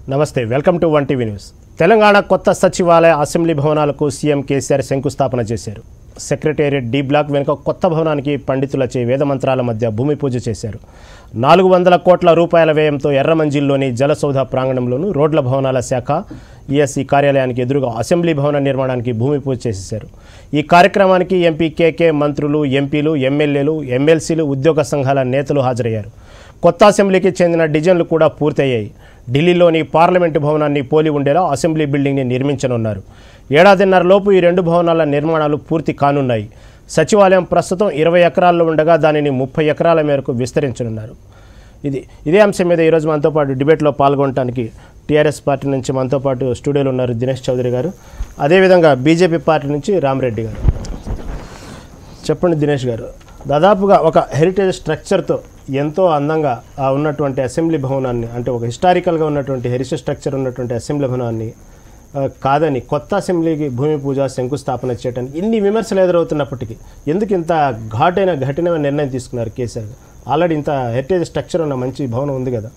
నమస్తే welcome to one TV news Telangana కొత్త సచివాలయ అసెంబ్లీ భవనాలకు సీఎం కేసీఆర్ శంకుస్థాపన చేశారు సెక్రటేరియట్ డి బ్లాక్ వెనుక కొత్త భవనానికి పండితులచే వేద మంత్రాల మధ్య భూమి పూజ చేశారు నాలుగు వందల కోట్ల రూపాయల వ్యయంతో ఎర్రమంజిల్లోని జలసౌధ ప్రాంగణంలోను రోడ్ల భవనాల శాఖ ఈఎస్సీ కార్యాలయానికి ఎదురుగా అసెంబ్లీ భవన నిర్మాణానికి భూమి పూజ చేసేశారు ఈ కార్యక్రమానికి ఎంపీ కేకే మంత్రులు ఎంపీలు ఎమ్మెల్యేలు ఎమ్మెల్సీలు ఉద్యోగ సంఘాల నేతలు హాజరయ్యారు కొత్త అసెంబ్లీకి చెందిన డిజైన్లు కూడా పూర్తయ్యాయి ఢిల్లీలోని పార్లమెంటు భవనాన్ని పోలి ఉండేలా అసెంబ్లీ బిల్డింగ్ని నిర్మించనున్నారు ఏడాదిన్నరలోపు ఈ రెండు భవనాల నిర్మాణాలు పూర్తి కానున్నాయి సచివాలయం ప్రస్తుతం ఇరవై ఎకరాల్లో ఉండగా దానిని ముప్పై ఎకరాల మేరకు విస్తరించనున్నారు ఇది ఇదే అంశం మీద ఈరోజు మనతో పాటు డిబేట్లో పాల్గొనడానికి టీఆర్ఎస్ పార్టీ నుంచి మనతో పాటు స్టూడియోలో ఉన్నారు దినేష్ చౌదరి గారు అదేవిధంగా బీజేపీ పార్టీ నుంచి రామరెడ్డి గారు చెప్పండి దినేష్ గారు దాదాపుగా ఒక హెరిటేజ్ స్ట్రక్చర్తో ఎంతో అందంగా ఆ ఉన్నటువంటి అసెంబ్లీ భవనాన్ని అంటే ఒక హిస్టారికల్గా ఉన్నటువంటి హెరిటేజ్ స్ట్రక్చర్ ఉన్నటువంటి అసెంబ్లీ భవనాన్ని ఆ, కాదని కొత్త అసెంబ్లీకి భూమి పూజ శంకుస్థాపన చేయడానికి ఇన్ని విమర్శలు ఎదురవుతున్నప్పటికీ ఎందుకు ఇంత ఘాటైన ఘటనమైన నిర్ణయం తీసుకున్నారు కేసీఆర్ గారు ఆల్రెడీ ఇంత హెరిటేజ్ స్ట్రక్చర్ ఉన్న మంచి భవనం ఉంది కదా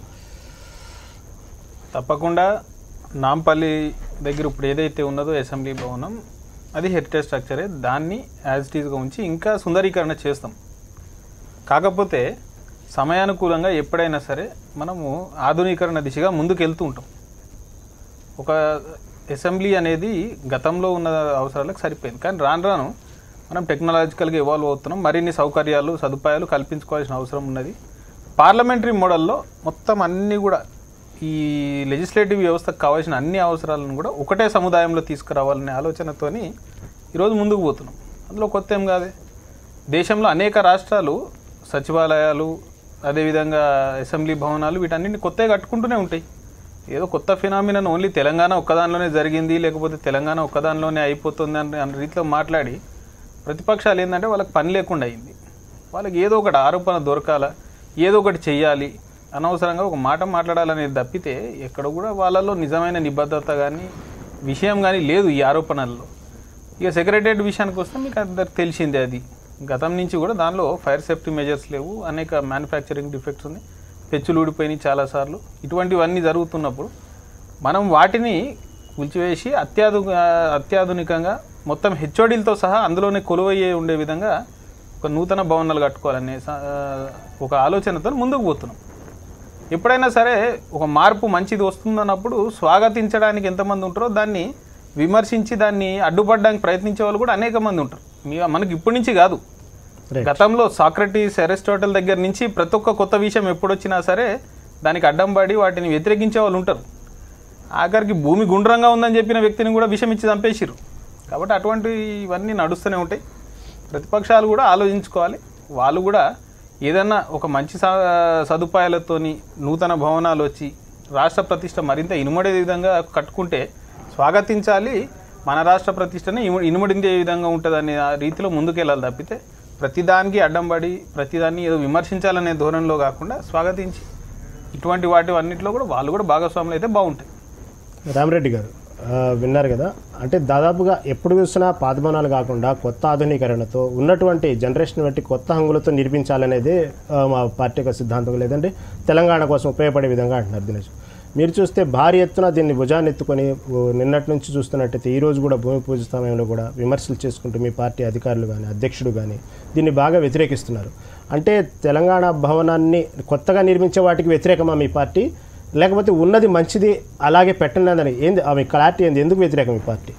తప్పకుండా నాంపల్లి దగ్గర ఇప్పుడు ఏదైతే ఉన్నదో అసెంబ్లీ భవనం అది హెరిటేజ్ స్ట్రక్చరే దాన్ని యాజ్ ఇట్ ఈజ్గా ఉంచి ఇంకా సుందరీకరణ చేస్తాం కాకపోతే సమయానుకూలంగా ఎప్పుడైనా సరే మనము ఆధునీకరణ దిశగా ముందుకు వెళ్తూ ఉంటాం ఒక అసెంబ్లీ అనేది గతంలో ఉన్న అవసరాలకు సరిపోయింది కానీ రాను రాను మనం టెక్నాలజికల్గా ఇవాల్వ్ అవుతున్నాం మరిన్ని సౌకర్యాలు సదుపాయాలు కల్పించుకోవాల్సిన అవసరం ఉన్నది పార్లమెంటరీ మోడల్లో మొత్తం అన్నీ కూడా ఈ లెజిస్లేటివ్ వ్యవస్థకు కావాల్సిన అన్ని అవసరాలను కూడా ఒకటే సముదాయంలో తీసుకురావాలనే ఆలోచనతోని ఈరోజు ముందుకు పోతున్నాం అందులో కొత్త ఏం కాదే దేశంలో అనేక రాష్ట్రాలు సచివాలయాలు అదేవిధంగా అసెంబ్లీ భవనాలు వీటన్నింటిని కొత్తగా కట్టుకుంటూనే ఉంటాయి ఏదో కొత్త ఫినామినన్ ఓన్లీ తెలంగాణ ఒక్కదానిలోనే జరిగింది లేకపోతే తెలంగాణ ఒక్కదానిలోనే అయిపోతుంది అన్న అన్న రీతిలో మాట్లాడి ప్రతిపక్షాలు ఏంటంటే వాళ్ళకి పని లేకుండా అయింది వాళ్ళకి ఏదో ఒకటి ఆరోపణ దొరకాల ఏదో ఒకటి చెయ్యాలి అనవసరంగా ఒక మాట మాట్లాడాలనేది తప్పితే ఎక్కడ కూడా వాళ్ళలో నిజమైన నిబద్ధత కానీ విషయం కానీ లేదు ఈ ఆరోపణల్లో ఇక సెక్రటరియట్ విషయానికి వస్తే మీకు అందరికి తెలిసిందే అది గతం నుంచి కూడా దానిలో ఫైర్ సేఫ్టీ మెజర్స్ లేవు అనేక మ్యానుఫ్యాక్చరింగ్ డిఫెక్ట్స్ ఉన్నాయి పెచ్చులు ఊడిపోయినాయి చాలాసార్లు ఇటువంటివన్నీ జరుగుతున్నప్పుడు మనం వాటిని కూల్చివేసి అత్యాధు అత్యాధునికంగా మొత్తం హెచ్ఓడీలతో సహా అందులోనే కొలువయ్యే ఉండే విధంగా ఒక నూతన భవనాలు కట్టుకోవాలనే స- ఒక ఆలోచనతో ముందుకు పోతున్నాం ఎప్పుడైనా సరే ఒక మార్పు మంచిది వస్తుందన్నప్పుడు స్వాగతించడానికి ఎంతమంది ఉంటారో దాన్ని విమర్శించి దాన్ని అడ్డుపడడానికి ప్రయత్నించే వాళ్ళు కూడా అనేక మంది ఉంటారు మీ మనకి ఇప్పటి నుంచి కాదు Right. గతంలో సాక్రటీస్ అరిస్టాటిల్ దగ్గర నుంచి ప్రతి ఒక్క కొత్త విషయం ఎప్పుడొచ్చినా సరే దానికి అడ్డం పడి వాటిని వ్యతిరేకించే వాళ్ళు ఉంటారు ఆఖరికి భూమి గుండ్రంగా ఉందని చెప్పిన వ్యక్తిని కూడా విషం ఇచ్చి చంపేసిరు కాబట్టి అటువంటి ఇవన్నీ నడుస్తూనే ఉంటాయి ప్రతిపక్షాలు కూడా ఆలోచించుకోవాలి వాళ్ళు కూడా ఏదన్నా ఒక మంచి స- సదుపాయాలతోని నూతన భవనాలు వచ్చి రాష్ట్ర ప్రతిష్ట మరింత ఇనుమడే విధంగా కట్టుకుంటే స్వాగతించాలి మన రాష్ట్ర ప్రతిష్టని ఇము ఇనుమడిందే విధంగా ఉంటుందనే ఆ రీతిలో ముందుకెళ్ళాలి తప్పితే ప్రతిదానికి అడ్డం పడి ప్రతిదాన్ని ఏదో విమర్శించాలనే ధోరణిలో కాకుండా స్వాగతించి ఇటువంటి వాటి అన్నింటిలో కూడా వాళ్ళు కూడా భాగస్వాములు అయితే బాగుంటాయి రామరెడ్డి గారు ఆ, విన్నారు కదా అంటే దాదాపుగా ఎప్పుడు చూసినా పాతభవనాలు కాకుండా కొత్త ఆధునీకరణతో ఉన్నటువంటి జనరేషన్ బట్టి కొత్త హంగులతో నిర్మించాలనేది ఆ, మా పార్టీ యొక్క సిద్ధాంతం లేదంటే తెలంగాణ కోసం ఉపయోగపడే విధంగా అంటున్నారు దినేష్ మీరు చూస్తే భారీ ఎత్తున దీన్ని భుజాన్ని ఎత్తుకొని ఓ, నిన్నటి నుంచి చూస్తున్నట్టయితే ఈ రోజు కూడా భూమి పూజ సమయంలో కూడా విమర్శలు చేసుకుంటూ మీ పార్టీ అధికారులు కానీ అధ్యక్షుడు కానీ దీన్ని బాగా వ్యతిరేకిస్తున్నారు అంటే తెలంగాణ భవనాన్ని కొత్తగా నిర్మించే వాటికి వ్యతిరేకమా మీ పార్టీ లేకపోతే ఉన్నది మంచిది అలాగే పెట్టండి ఏంది ఆమె క్లారిటీ ఏంది ఎందుకు వ్యతిరేకం మీ పార్టీ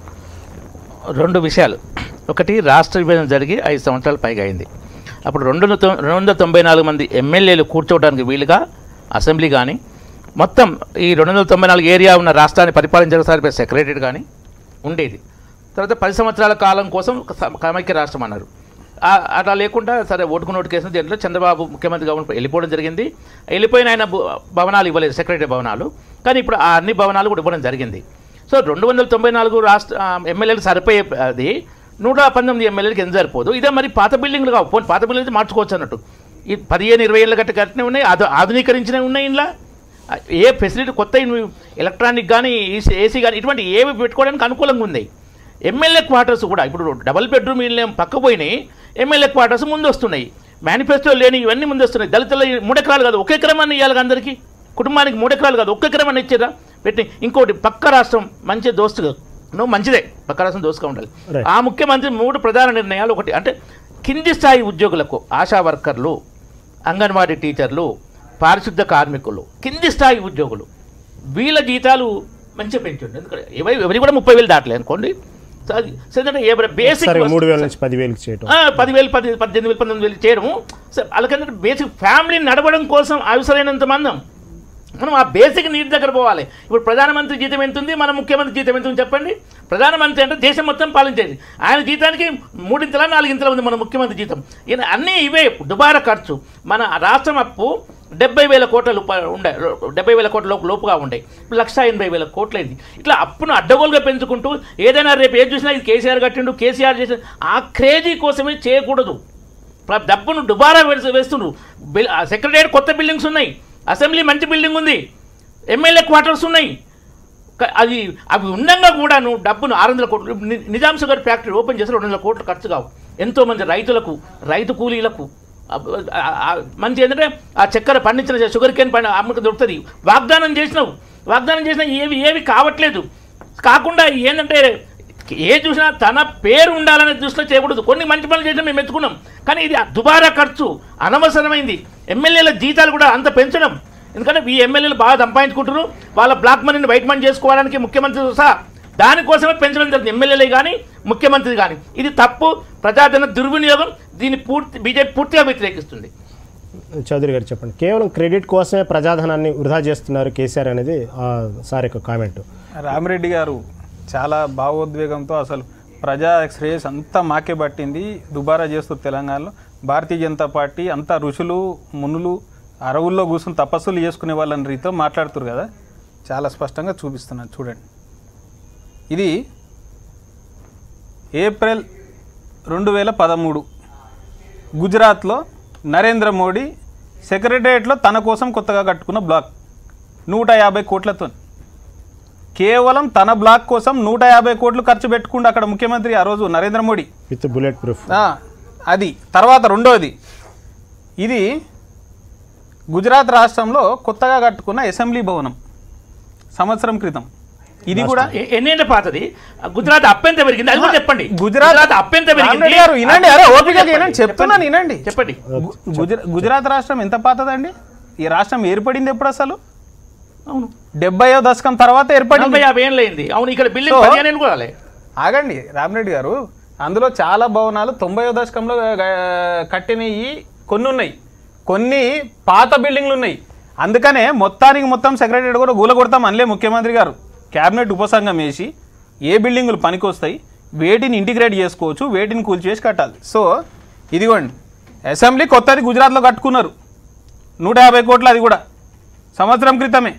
రెండు విషయాలు ఒకటి రాష్ట్ర విభజన జరిగి ఐదు సంవత్సరాలు పైగా అయింది అప్పుడు రెండు వందల తొం- రెండు వందల తొంభై నాలుగు మంది ఎమ్మెల్యేలు కూర్చోవడానికి వీలుగా అసెంబ్లీ కానీ మొత్తం ఈ రెండు వందల తొంభై నాలుగు ఏరియా ఉన్న రాష్ట్రాన్ని పరిపాలించడానికి సెక్రటరీ కానీ ఉండేది తర్వాత పది సంవత్సరాల కాలం కోసం ఒక సమ- సమైక్య రాష్ట్రం అన్నారు ఆ- అట్లా లేకుండా సరే ఓటుకు నోటు కేసు దీంట్లో చంద్రబాబు ముఖ్యమంత్రిగా ఉన్న- వెళ్ళిపోవడం జరిగింది వెళ్ళిపోయిన ఆయన భు- భవనాలు ఇవ్వలేదు సెక్రటరీ భవనాలు కానీ ఇప్పుడు ఆ అన్ని భవనాలు కూడా ఇవ్వడం జరిగింది సో రెండు వందల తొంభై నాలుగు రాష్ట్ర ఆ, ఎమ్మెల్యేలకు సరిపోయే అది నూట పంతొమ్మిది ఎమ్మెల్యేలకు ఎంత సరిపోదు ఇదే మరి పాత బిల్డింగ్లు కావు పోనీ పాత బిల్డింగ్లు మార్చుకోవచ్చు అన్నట్టు ఈ పదిహేను ఇరవై ఏళ్ళ గట్ట కట్టినవి ఉన్నాయి ఆధు ఆధునీకరించినవి ఉన్నాయి ఇంట్లో ఏ ఫెసిలిటీ కొత్త ఎలక్ట్రానిక్ కానీ ఏసీ ఏసీ కానీ ఇటువంటి ఏవి పెట్టుకోవడానికి అనుకూలంగా ఉంది ఎమ్మెల్యే క్వార్టర్స్ కూడా ఇప్పుడు డబల్ బెడ్రూమ్ ఇల్లు ఏం పక్క పోయినాయి ఎమ్మెల్యే క్వార్టర్స్ ముందు వస్తున్నాయి మేనిఫెస్టో లేని ఇవన్నీ ముందు వస్తున్నాయి దళితుల మూడు ఎకరాలు కాదు ఒక ఎకరం అని ఇవ్వాలి అందరికీ కుటుంబానికి మూడు ఎకరాలు కాదు ఒక్క ఎకరం అని ఇచ్చారా పెట్టి ఇంకోటి పక్క రాష్ట్రం మంచి దోస్తుగా నువ్వు మంచిదే పక్క రాష్ట్రం దోస్తుగా ఉండాలి Right. ఆ ముఖ్యమంత్రి మూడు ప్రధాన నిర్ణయాలు ఒకటి అంటే కింది స్థాయి ఉద్యోగులకు ఆశా వర్కర్లు అంగన్వాడీ టీచర్లు పారిశుద్ధ కార్మికులు కింది స్థాయి ఉద్యోగులు వీళ్ళ జీతాలు మంచిగా పెంచండి ఎందుకంటే ఎవరి ఎవరి కూడా ముప్పై వేలు దాటలేదు అనుకోండి సో అది సో ఏంటంటే ఏ బేసిక్ సరే మూడు వేల నుంచి పదివేలకు చేయటం ఆ, పదివేలు పది పద్దెనిమిది వేలు పంతొమ్మిది వేలు చేయడము సో వాళ్ళకంటే బేసిక్ ఫ్యామిలీని నడవడం కోసం అవసరమైనంత మందం మనం ఆ బేసిక్ నీటి దగ్గర పోవాలి ఇప్పుడు ప్రధానమంత్రి జీతం ఎంత ఉంది మన ముఖ్యమంత్రి జీతం ఎంత ఉంది చెప్పండి ప్రధానమంత్రి అంటే దేశం మొత్తం పాలించేది ఆయన జీతానికి మూడింతల నాలుగింతల ఉంది మన ముఖ్యమంత్రి జీతం ఈయన అన్నీ ఇవే దుబారా ఖర్చు మన రాష్ట్రం అప్పు డెబ్బై వేల కోట్ల రూప ఉండే డెబ్బై వేల కోట్ల లోపు లోపుగా ఉండే ఇప్పుడు లక్ష ఎనభై వేల కోట్లయింది ఇట్లా అప్పును అడ్డగోలుగా పెంచుకుంటూ ఏదైనా రేపు ఏది చూసినా ఇది కేసీఆర్ కట్టిండు కేసీఆర్ చేసిన ఆ క్రేజీ కోసమే చేయకూడదు ప్ర- డబ్బును దుబారా వేసి వేస్తుండ్రు బిల్ సెక్రటరీ కొత్త బిల్డింగ్స్ ఉన్నాయి అసెంబ్లీ మంచి బిల్డింగ్ ఉంది ఎమ్మెల్యే క్వార్టర్స్ ఉన్నాయి క- అది అవి ఉండగా కూడా నువ్వు డబ్బును ఆరు వందల కోట్లు ఇప్పుడు ని- నిజాం షుగర్ ఫ్యాక్టరీ ఓపెన్ చేస్తే రెండు వందల కోట్లు ఖర్చు కావు ఎంతోమంది రైతులకు రైతు కూలీలకు అబ్బ- ఆ- ఆ- మంచి ఏంటంటే ఆ చక్కెర పండించిన షుగర్ కేన్ పండి అమ్మకి దొరుకుతుంది వాగ్దానం చేసినావు వాగ్దానం చేసినా ఏవి ఏవి కావట్లేదు కాకుండా ఏంటంటే ఏ చూసినా తన పేరు ఉండాలనే దృష్టిలో చేయకూడదు కొన్ని మంచి పనులు చేసినా మేము మెచ్చుకున్నాం కానీ ఇది దుబారా ఖర్చు అనవసరమైంది ఎమ్మెల్యేల జీతాలు కూడా అంత పెంచడం ఎందుకంటే ఈ ఎమ్మెల్యేలు బాగా సంపాదించుకుంటారు వాళ్ళ బ్లాక్ మనీని వైట్ మనీ చేసుకోవడానికి ముఖ్యమంత్రి సహా దానికోసమే పెంచడం జరుగుతుంది ఎమ్మెల్యేలే కానీ ముఖ్యమంత్రి కానీ ఇది తప్పు ప్రజాధన దుర్వినియోగం దీన్ని పూర్తి బీజేపీ పూర్తిగా వ్యతిరేకిస్తుంది చౌదరి గారు చెప్పండి కేవలం క్రెడిట్ కోసమే ప్రజాధనాన్ని వృధా చేస్తున్నారు కేసీఆర్ అనేది ఆ, సార్ యొక్క కామెంట్ రామిరెడ్డి గారు చాలా భావోద్వేగంతో అసలు ప్రజా శ్రేయస్ అంతా మాకే పట్టింది దుబారా చేస్తూ తెలంగాణలో భారతీయ జనతా పార్టీ అంతా ఋషులు మునులు అడవుల్లో కూర్చుని తపస్సులు చేసుకునే వాళ్ళని రీతిలో మాట్లాడుతారు కదా చాలా స్పష్టంగా చూపిస్తున్నాను చూడండి ఇది ఏప్రిల్ రెండు వేల పదమూడు గుజరాత్లో నరేంద్ర మోడీ సెక్రటరియట్లో తన కోసం కొత్తగా కట్టుకున్న బ్లాక్ నూట యాభై కోట్లతో కేవలం తన బ్లాక్ కోసం నూట యాభై కోట్లు ఖర్చు పెట్టుకుంటూ అక్కడ ముఖ్యమంత్రి ఆ రోజు Narendra Modi with bullet proof ఆ, అది తర్వాత రెండోది ఇది గుజరాత్ రాష్ట్రంలో కొత్తగా కట్టుకున్న అసెంబ్లీ భవనం సంవత్సరం క్రితం ఇది కూడా ఎ- ఎన్నేళ్ల పాతది గుజరాత్ అప్పెంత పెరిగింది అది కూడా చెప్పండి గుజరాత్ అప్పెంత రామరెడ్డి పెరిగింది గారు వినండి అరే ఓపిక చెప్పండి, వినండి చెప్తున్నాను వినండి చెప్పండి గు- గుజరా- గుజరాత్ రాష్ట్రం ఎంత పాతదండి ఈ రాష్ట్రం ఏర్పడింది ఎప్పుడు అసలు అవును డెబ్బైవ దశకం తర్వాత ఏర్పడింది నలభై యాభై ఏళ్ళు అయింది అవును ఇక్కడ బిల్డింగ్ So- పదిహేను ఏళ్ళు కూడా రాలే. ఆగండి రామరెడ్డి గారు అందులో చాలా భవనాలు తొంభైవ దశకంలో గా- కట్టినవి కొన్ని ఉన్నాయి కొన్ని పాత బిల్డింగ్లు ఉన్నాయి అందుకనే మొత్తానికి మొత్తం సెక్రటరీ కూడా గూల కొడతాం అనలే ముఖ్యమంత్రి గారు క్యాబినెట్ ఉపసంఘం వేసి ఏ బిల్డింగులు పనికొస్తాయి వేటిని ఇంటిగ్రేట్ చేసుకోవచ్చు వేటిని కూల్చేసి కట్టాలి సో ఇదిగోండి అసెంబ్లీ కొత్తది గుజరాత్లో కట్టుకున్నారు నూట యాభై కోట్లు అది కూడా సంవత్సరం క్రితమే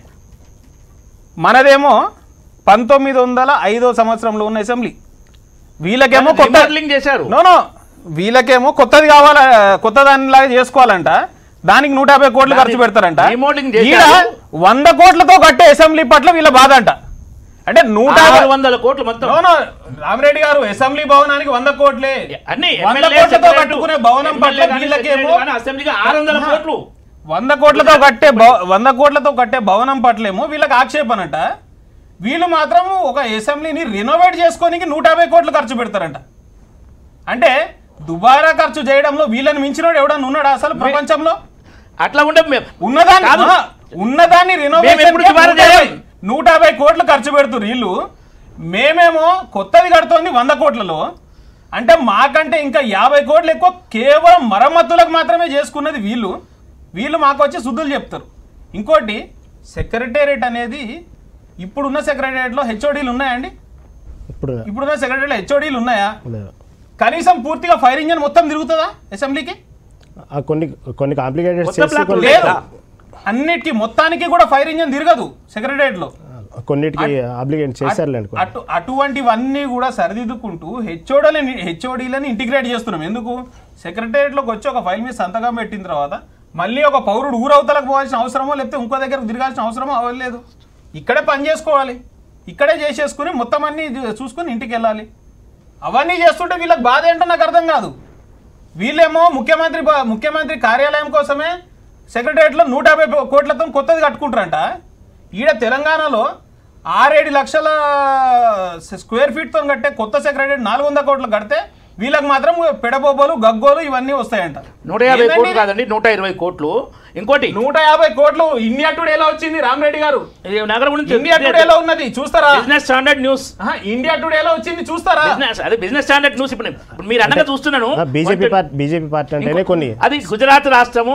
మనదేమో పంతొమ్మిది వందల ఐదో సంవత్సరంలో ఉన్న అసెంబ్లీ వీళ్ళకేమో కొత్త రీమోడలింగ్ చేశారు నో నో వీళ్ళకేమో కొత్తది కావాలా కొత్త దానిలాగా చేసుకోవాలంట దానికి నూట యాభై కోట్లు ఖర్చు పెడతారంట రీమోడలింగ్ ఈడ చేశారు. వంద కోట్లతో కట్టే అసెంబ్లీ పట్ల వీళ్ళ బాధ అంట అంటే నూట యాభై ఆరు వందల కోట్లు మొత్తం నో నో రామరెడ్డి గారు అసెంబ్లీ భవనానికి వంద కోట్లే అన్ని వంద ఎమ్మెల్యే కోట్లతో సెక్రటరీ, కట్టుకునే భవనం పట్ల ఎమ్మెల్యే కానీ వీళ్ళకేమో సెక్రటరీ కానీ అసెంబ్లీకి ఆరు వందల కోట్లు వంద కోట్లతో కట్టే భవ- వంద కోట్లతో కట్టే భవనం పట్లేమో వీళ్ళకి ఆక్షేపణట వీళ్ళు మాత్రం ఒక అసెంబ్లీని రినోవేట్ చేసుకోనికి నూట యాభై కోట్లు ఖర్చు పెడతారంట అంటే దుబారా ఖర్చు చేయడంలో వీళ్ళని మించినోడు ఎవడన్నా ఉన్నాడా అసలు ప్రపంచంలో అట్లా ఉండే మే- ఉన్నదాన్ని కాదు. ఆ, ఉన్నదాన్ని మేము ఎప్పుడు రినోవేషన్ దుబారా చేయం. నూట యాభై కోట్లు ఖర్చు పెడుతున్నారు వీళ్ళు మేమేమో కొత్తది కడుతోంది వంద కోట్లలో అంటే మాకంటే ఇంకా యాభై కోట్లు ఎక్కువ కేవలం మరమ్మతులకు మాత్రమే చేసుకున్నది వీళ్ళు వీళ్ళు మాకు వచ్చి శుద్ధులు చెప్తారు ఇంకోటి సెక్రటేరియట్ అనేది ఇప్పుడున్న సెక్రటేరియట్లో హెచ్ఓడీలు ఉన్నాయండి ఇప్పుడు ఇప్పుడున్న సెక్రటరీలో హెచ్ఓడీలు ఉన్నాయా లేదు. కనీసం పూర్తిగా ఫైర్ ఇంజన్ మొత్తం తిరుగుతుందా అసెంబ్లీకి ఆ కొన్ని కొన్ని కాంప్లికేటెడ్ కొత్త చేసి బ్లాక్ కొన్ని- లేదు అన్నిటికీ మొత్తానికి కూడా ఫైర్ ఇంజన్ తిరగదు సెక్రటరియట్లో కొన్నిటికి అప్లికేట్ చేశారులేండి కొన్ని. అటు అటువంటివన్నీ కూడా సరిదిద్దుకుంటూ హెచ్ఓడీలని హెచ్ఓడీలని ఇంటిగ్రేట్ చేస్తున్నాం ఎందుకు సెక్రటరియట్లోకి వచ్చి ఒక ఫైల్ మీద సంతకం పెట్టిన తర్వాత మళ్ళీ ఒక పౌరుడు ఊరవతలకు పోవాల్సిన అవసరమో లేకపోతే ఇంకో దగ్గరకు తిరగాల్సిన అవసరమో అవ్వలేదు ఇక్కడే పని చేసుకోవాలి ఇక్కడే చేసేసుకుని మొత్తం అన్ని చూసుకుని ఇంటికి వెళ్ళాలి అవన్నీ చేస్తుంటే వీళ్ళకి బాధ ఏంటో నాకు అర్థం కాదు వీళ్ళేమో ముఖ్యమంత్రి బ- ముఖ్యమంత్రి కార్యాలయం కోసమే సెక్రటరియట్లో నూట యాభై కోట్లతో కొత్తది కట్టుకుంటారంట ఈడ తెలంగాణలో ఆరేడు లక్షల స్క్వేర్ ఫీట్ తో కట్టే కొత్త సెక్రటరీ నాలుగు వందల కోట్లు కడితే వీళ్ళకి మాత్రం పెడబొబ్బలు గగ్గోలు ఇవన్నీ వస్తాయంట నూట యాభై ఏందండి కోట్లు ఇది? కాదండి నూట ఇరవై కోట్లు ఇంకోటి నూట యాభై కోట్లు ఇండియా టుడే ఎలా వచ్చింది రామరెడ్డి గారు ఇది నగరం గురించి ఇండియా టుడేలో ఉన్నది చూస్తారా బిజినెస్ స్టాండర్డ్ న్యూస్ ఆహా, ఇండియా టుడేలో వచ్చింది చూస్తారా బిజినెస్ అదే బిజినెస్ స్టాండర్డ్ న్యూస్ ఇప్పుడు నేను- ఇప్పుడు మీరు అన్నగా చూస్తున్నాను బీజేపీ పార్టీ బీజేపీ పార్టీ అంటేనే కొన్ని అది గుజరాత్ రాష్ట్రము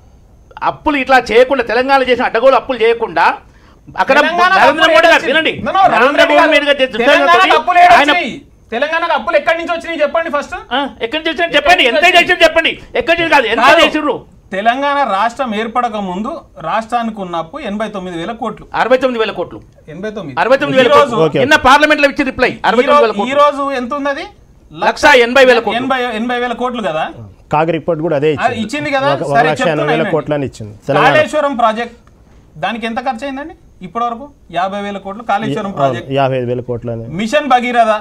అప్పులు ఇట్లా చేయకుండా తెలంగాణ చేసిన అడ్డగోలు అప్పులు చేయకుండా అక్కడ తెలంగాణకు నరేంద్ర అప్పులు మోడీ గారు ఏడొచ్చింది? వినండి No, no, నరేంద్ర రామరెడ్డి మోడీ గారు, మీదుగా చేసిన తెలంగాణకు దుర్గాంధతో అప్పులు ఆయన ఏడొచ్చినాయి? తెలంగాణకు అప్పులు ఎక్కడి నుంచి వచ్చినాయి చెప్పండి ఫస్ట్ ఆ, ఎక్కడి నుంచి వచ్చినా చెప్పండి ఎంత చేసిన చెప్పండి ఎక్కడి నుంచి కాదు ఎంత కాదు. చేసిండ్రు తెలంగాణ రాష్ట్రం ఏర్పడక ముందు రాష్ట్రానికి ఉన్న అప్పు ఎనభై తొమ్మిది వేల కోట్లు అరవై తొమ్మిది వేల కోట్లు ఎనభై తొమ్మిది అరవై తొమ్మిది వేల ఈ రోజు- కోట్లు ఓకే. నిన్న పార్లమెంట్ లో ఇచ్చి రిప్లై అరవై ఈ తొమ్మిది వేల రోజు- ఈ కోట్లు రోజు ఎంత ఉన్నది లక్ష ఎనభై వేల కోట్లు ఎనభై ఎనభై వేల కోట్లు కదా కాగ్ రిపోర్ట్ కూడా అదే అది ఇచ్చింది ఇచ్చింది కదా ఒక- ఒక సరే లక్ష ఎనభై వేల చెప్తున్నా కోట్లని ఇచ్చింది తెలంగాణ కాళేశ్వరం ప్రాజెక్ట్ దానికి ఎంత ఖర్చు అయిందండి ఇప్పటి వరకు యాభై వేల కోట్లు కాళేశ్వరం ప్రాజెక్ట్ యాభై ఐదు వేల కోట్లని మిషన్ భగీరథ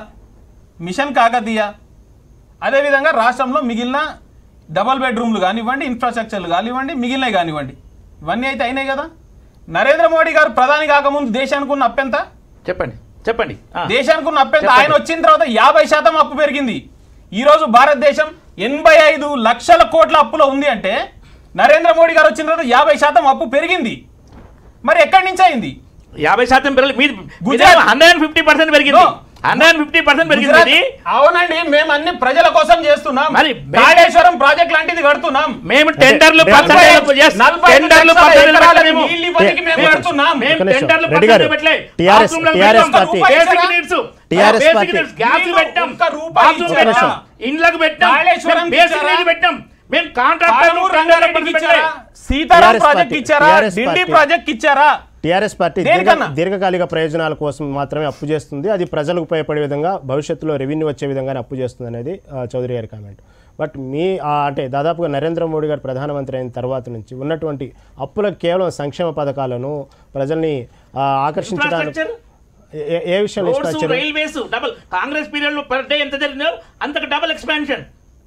మిషన్ కాకతీయ అదేవిధంగా రాష్ట్రంలో మిగిలిన డబల్ బెడ్రూమ్లు కానివ్వండి ఇన్ఫ్రాస్ట్రక్చర్లు కానివ్వండి మిగిలినవి కానివ్వండి ఇవన్నీ అయితే అయినాయి కదా నరేంద్ర మోడీ గారు ప్రధాని కాకముందు దేశానికి ఉన్న అప్పెంత చెప్పండి చెప్పండి ఆ. దేశానికి ఉన్న అప్పెంత చెప్పండి. ఆయన వచ్చిన తర్వాత యాభై శాతం అప్పు పెరిగింది ఈ రోజు భారతదేశం ఎనభై ఐదు లక్షల కోట్ల అప్పులో ఉంది అంటే నరేంద్ర మోడీ గారు వచ్చిన తర్వాత యాభై శాతం అప్పు పెరిగింది మరి ఎక్కడి నుంచి అయింది యాభై శాతం పెరగలేదు మీది Gujarat- hundred and fifty percent పెరిగింది No. Hundred and fifty percent పెరిగింది గుజరాత్- ఇది. అవునండి మేము అన్ని ప్రజల కోసం చేస్తున్నాం మరి మే- కాళేశ్వరం ప్రాజెక్ట్ లాంటిది కడుతున్నాం మేము టెండర్లు అంటే- పర్సెంటేజ్ yes, నలభై ఐదు టెండర్లు లక్షల పర్సెంటేజ్ ఎకరాల పెట్టలేము. నీళ్ళు ఇవ్వడానికి మేము మేము- కడుతున్నాం మేము ఒక్క నిమిషం. టెండర్లు రెడ్డి గారు, పర్సెంటేజ్ పెట్టలే. TRS బాత్రూంలకు TRS పెట్టాం. Party. Basic needs. TRS basic party. Needs. Gas నీళ్ళు పెట్టాం ఒక్క రూపాయి బాత్రూమ్ ఇచ్చారా? పెట్టాం ఇండ్లకు పెట్టాం కాళేశ్వరం మేము బేసిక్ ఇచ్చారా? నీళ్ళు పెట్టాం మేము కాంట్రాక్టర్ పాలమూరు రంగారెడ్డికి ఇచ్చారా సీతారాం TRS ప్రాజెక్ట్ పార్టీ. ఇచ్చారా TRS డిండి పార్టీ. ప్రాజెక్ట్ ఇచ్చారా టీఆర్ఎస్ పార్టీ దేనికన్నా? దీర్ఘ- దీర్ఘకాలిక ప్రయోజనాల కోసం మాత్రమే అప్పు చేస్తుంది అది ప్రజలకు ఉపయోగపడే విధంగా భవిష్యత్తులో రెవెన్యూ వచ్చే విధంగానే అప్పు చేస్తుంది అనేది ఆ, చౌదరి గారి కామెంట్ బట్ మీ ఆ, అంటే దాదాపుగా నరేంద్ర మోడీ గారు ప్రధానమంత్రి అయిన తర్వాత నుంచి ఉన్నటువంటి అప్పులకు కేవలం సంక్షేమ పథకాలను ప్రజల్ని ఆ, ఆకర్షించడానికి ఇన్ఫ్రాస్ట్రక్చర్ ఏ- ఏ- ఏ విషయంలో roads infrastructure railways double Congress period లో పర్ డే ఎంత జరిగిందో అంతకు డబుల్ ఎక్స్పాన్షన్